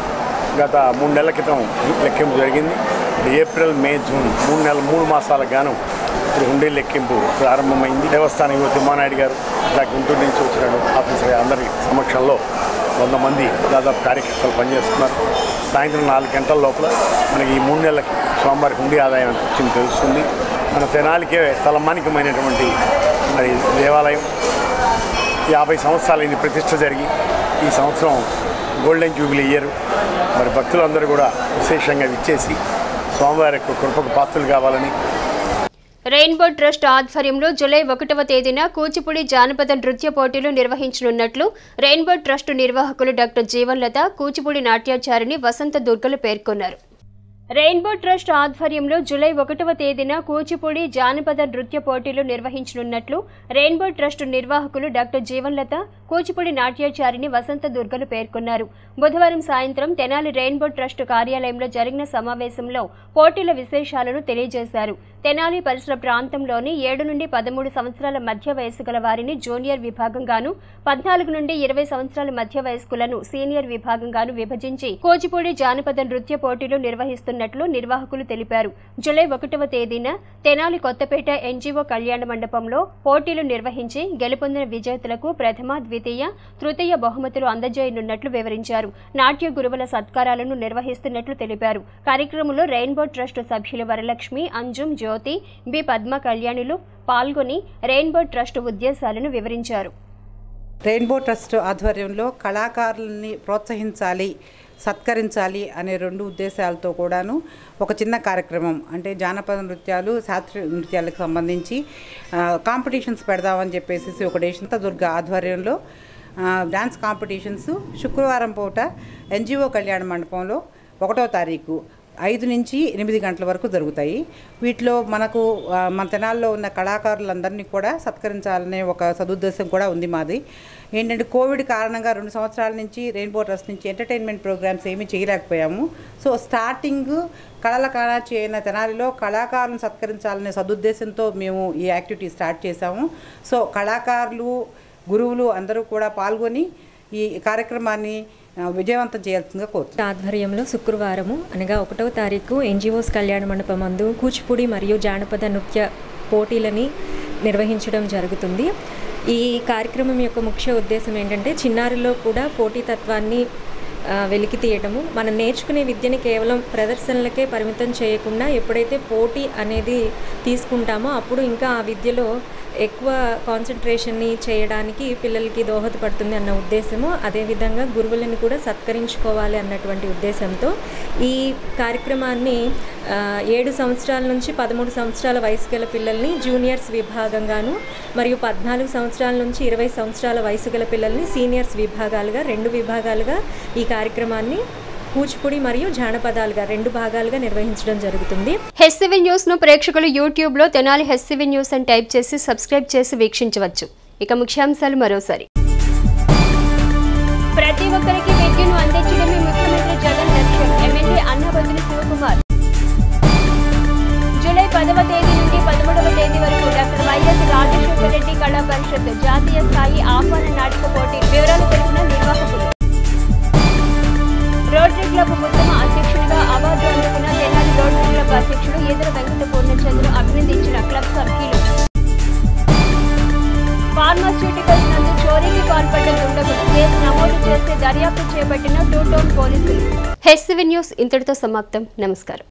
గత మూడు నెలల క్రితం లెక్కింపు జరిగింది ఏప్రిల్ మే జూన్ మూడు నెలల మూడు మాసాలకు గాను ఇప్పుడు హుండీ లెక్కింపు ప్రారంభమైంది దేవస్థానం యువ తిమ్మానాయుడు గారు ఇలా గుంటూరు నుంచి వచ్చిన ఆఫీసర్ అందరి సమక్షంలో వంద మంది దాదాపు కార్యకర్తలు పనిచేస్తున్నారు సాయంత్రం నాలుగు గంటల లోపల మనకి ఈ మూడు నెలలకి స్వామివారి హుండీ ఆదాయం ఎంత వచ్చింది తెలుస్తుంది మన తెనాలికే తలమానికమైనటువంటి మరి దేవాలయం యాభై సంవత్సరాలైంది ప్రతిష్ట జరిగి ఈ సంవత్సరం గోల్డెన్ జూబిలీ ఇయర్ మరి భక్తులందరూ కూడా విశేషంగా విచ్చేసి స్వామివారి యొక్క కృపకు పాత్రలు కావాలని రెయిన్బో ట్రస్ట్ ఆధ్వర్యంలో జూలై ఒకటవ తేదీన కూచిపూడి జానపద నృత్య పోటీలు నిర్వహించనున్నట్లు రెయిన్బో ట్రస్ట్ నిర్వాహకులు డాక్టర్ జీవన్లత కూచిపూడి నాట్యాచారిణి వసంత దుర్గలు పేర్కొన్నారు రెయిన్బో ట్రస్ట్ ఆధ్వర్యంలో జూలై ఒకటవ తేదీన కూచిపూడి జానపద నృత్య పోటీలు నిర్వహించనున్నట్లు రెయిన్బో ట్రస్ట్ నిర్వాహకులు డాక్టర్ జీవన్లత కూచిపూడి నాట్యాచారిణి వసంత దుర్గలు పేర్కొన్నారు బుధవారం సాయంత్రం తెనాలి రెయిన్బో ట్రస్ట్ కార్యాలయంలో జరిగిన సమావేశంలో పోటీల విశేషాలను తెలియజేశారు తెనాలి పరిసర ప్రాంతంలోని ఏడు నుండి పదమూడు సంవత్సరాల మధ్య వయసు గల వారిని జూనియర్ విభాగంగాను పద్నాలుగు నుండి ఇరవై సంవత్సరాల మధ్య వయస్కులను సీనియర్ విభాగంగాను విభజించి కూచిపూడి జానపద నృత్య పోటీలు నిర్వహిస్తున్నట్లు నిర్వాహకులు తెలిపారు జూలై ఒకటవ తేదీన తెనాలి కొత్తపేట ఎన్జీఓ కళ్యాణ మండపంలో పోటీలు నిర్వహించి గెలుపొందిన విజేతలకు ప్రథమ ద్వితీయ తృతీయ బహుమతులు అందజేయనున్నట్లు వివరించారు నాట్య గురువుల సత్కారాలను నిర్వహిస్తున్నట్లు తెలిపారు కార్యక్రమంలో రెయిన్బో ట్రస్ట్ సభ్యులు వరలక్ష్మి అంజుమ్ జ్యోతి బి పద్మ కళ్యాణులు పాల్గొని రెయిన్బో ట్రస్ట్ ఉద్దేశాలను వివరించారు రెయిన్బో ట్రస్ట్ ఆధ్వర్యంలో కళాకారులని ప్రోత్సహించాలి సత్కరించాలి అనే రెండు ఉద్దేశాలతో కూడాను ఒక చిన్న కార్యక్రమం అంటే జానపద నృత్యాలు శాస్త్రీయ నృత్యాలకు సంబంధించి ఆ, కాంపిటీషన్స్ పెడదామని చెప్పేసి ఒక డేషంత దుర్గ ఆధ్వర్యంలో ఆ, డాన్స్ కాంపిటీషన్స్ శుక్రవారం పూట ఎన్జిఓ కళ్యాణ మండపంలో ఒకటో తారీఖు ఐదు నుంచి ఎనిమిది గంటల వరకు జరుగుతాయి వీటిలో మనకు ఆ, మన తెనాల్లో ఉన్న కళాకారులందరినీ కూడా సత్కరించాలనే ఒక సదుద్దేశం కూడా ఉంది మాది ఏంటంటే కోవిడ్ కారణంగా రెండు సంవత్సరాల నుంచి రెయిన్బో ట్రస్ట్ నుంచి ఎంటర్టైన్మెంట్ ప్రోగ్రామ్స్ ఏమీ చేయలేకపోయాము సో స్టార్టింగ్ కళల కానా చేయన తెనాలిలో కళాకారులను సత్కరించాలనే సదుద్దేశంతో మేము ఈ యాక్టివిటీ స్టార్ట్ చేశాము సో కళాకారులు గురువులు అందరూ కూడా పాల్గొని ఈ కార్యక్రమాన్ని ఆ, విజయవంతం చేయాల్సిందిగా కోరుతున్నాను ఆధ్వర్యంలో శుక్రవారము అనగా ఒకటవ తారీఖు ఎన్జిఓస్ కళ్యాణ మండపం మందు కూచిపూడి మరియు జానపద నృత్య పోటీలని నిర్వహించడం జరుగుతుంది ఈ కార్యక్రమం యొక్క ముఖ్య ఉద్దేశం ఏంటంటే చిన్నారుల్లో కూడా పోటీతత్వాన్ని ఆ, వెలికి తీయటము మనం నేర్చుకునే విద్యని కేవలం ప్రదర్శనలకే పరిమితం చేయకుండా ఎప్పుడైతే పోటీ అనేది తీసుకుంటామో అప్పుడు ఇంకా ఆ విద్యలో ఎక్కువ కాన్సన్ట్రేషన్ని చేయడానికి పిల్లలకి దోహదపడుతుంది అన్న ఉద్దేశము అదేవిధంగా గురువులను కూడా సత్కరించుకోవాలి అన్నటువంటి ఉద్దేశంతో ఈ కార్యక్రమాన్ని ఆ, ఏడు సంవత్సరాల నుంచి పదమూడు సంవత్సరాల వయసు గల పిల్లల్ని జూనియర్స్ విభాగంగాను మరియు పద్నాలుగు సంవత్సరాల నుంచి ఇరవై సంవత్సరాల వయసు గల పిల్లల్ని సీనియర్స్ విభాగాలుగా రెండు విభాగాలుగా ఈ కార్యక్రమాన్ని కూచిపూడి మరియు జానపదాలుగా రెండు భాగాలుగా నిర్వహించడం జరుగుతుంది హెస్సివి న్యూస్ ను ప్రేక్షకులు యూట్యూబ్ లో తెనాలి హెస్సివి న్యూస్ అని టైప్ చేసి సబ్స్క్రైబ్ చేసి వీక్షించవచ్చు ఇక ముఖ్యాంశాలు మరోసారి ప్రతి ఒక్కరికి విద్యను అందించడమే ముఖ్యమంత్రి జగన్ లక్ష్యం ఎమ్మెల్యే అన్నబదులు శివకుమార్ జూలై పదవ తేదీ నుండి పదమూడవ తేదీ వరకు డాక్టర్ వైఎస్ రాజశేఖర రెడ్డి కళా పరిషత్ జాతీయ స్థాయి ఆహ్వాన నాటక పోటీ వివరాలు తెలిపిన నిర్వాహకులు రోటరీ క్లబ్ ఉత్తమ అధ్యక్షుడిగా అవార్డు అందుకున్న తెనాలి రోటరీ క్లబ్ అధ్యక్షుడు ఈదర వెంకట పూర్ణచంద్ర అభినందించిన క్లబ్ సభ్యులు ఫార్మాస్యూటికల్స్ నందు చోరీకి పాల్పడ్డ దుండగులు కేసు నమోదు చేసి దర్యాప్తు చేపట్టిన టూ టౌన్ పోలీసులు హెస్సివి న్యూస్ ఇంతటితో సమాప్తం నమస్కారం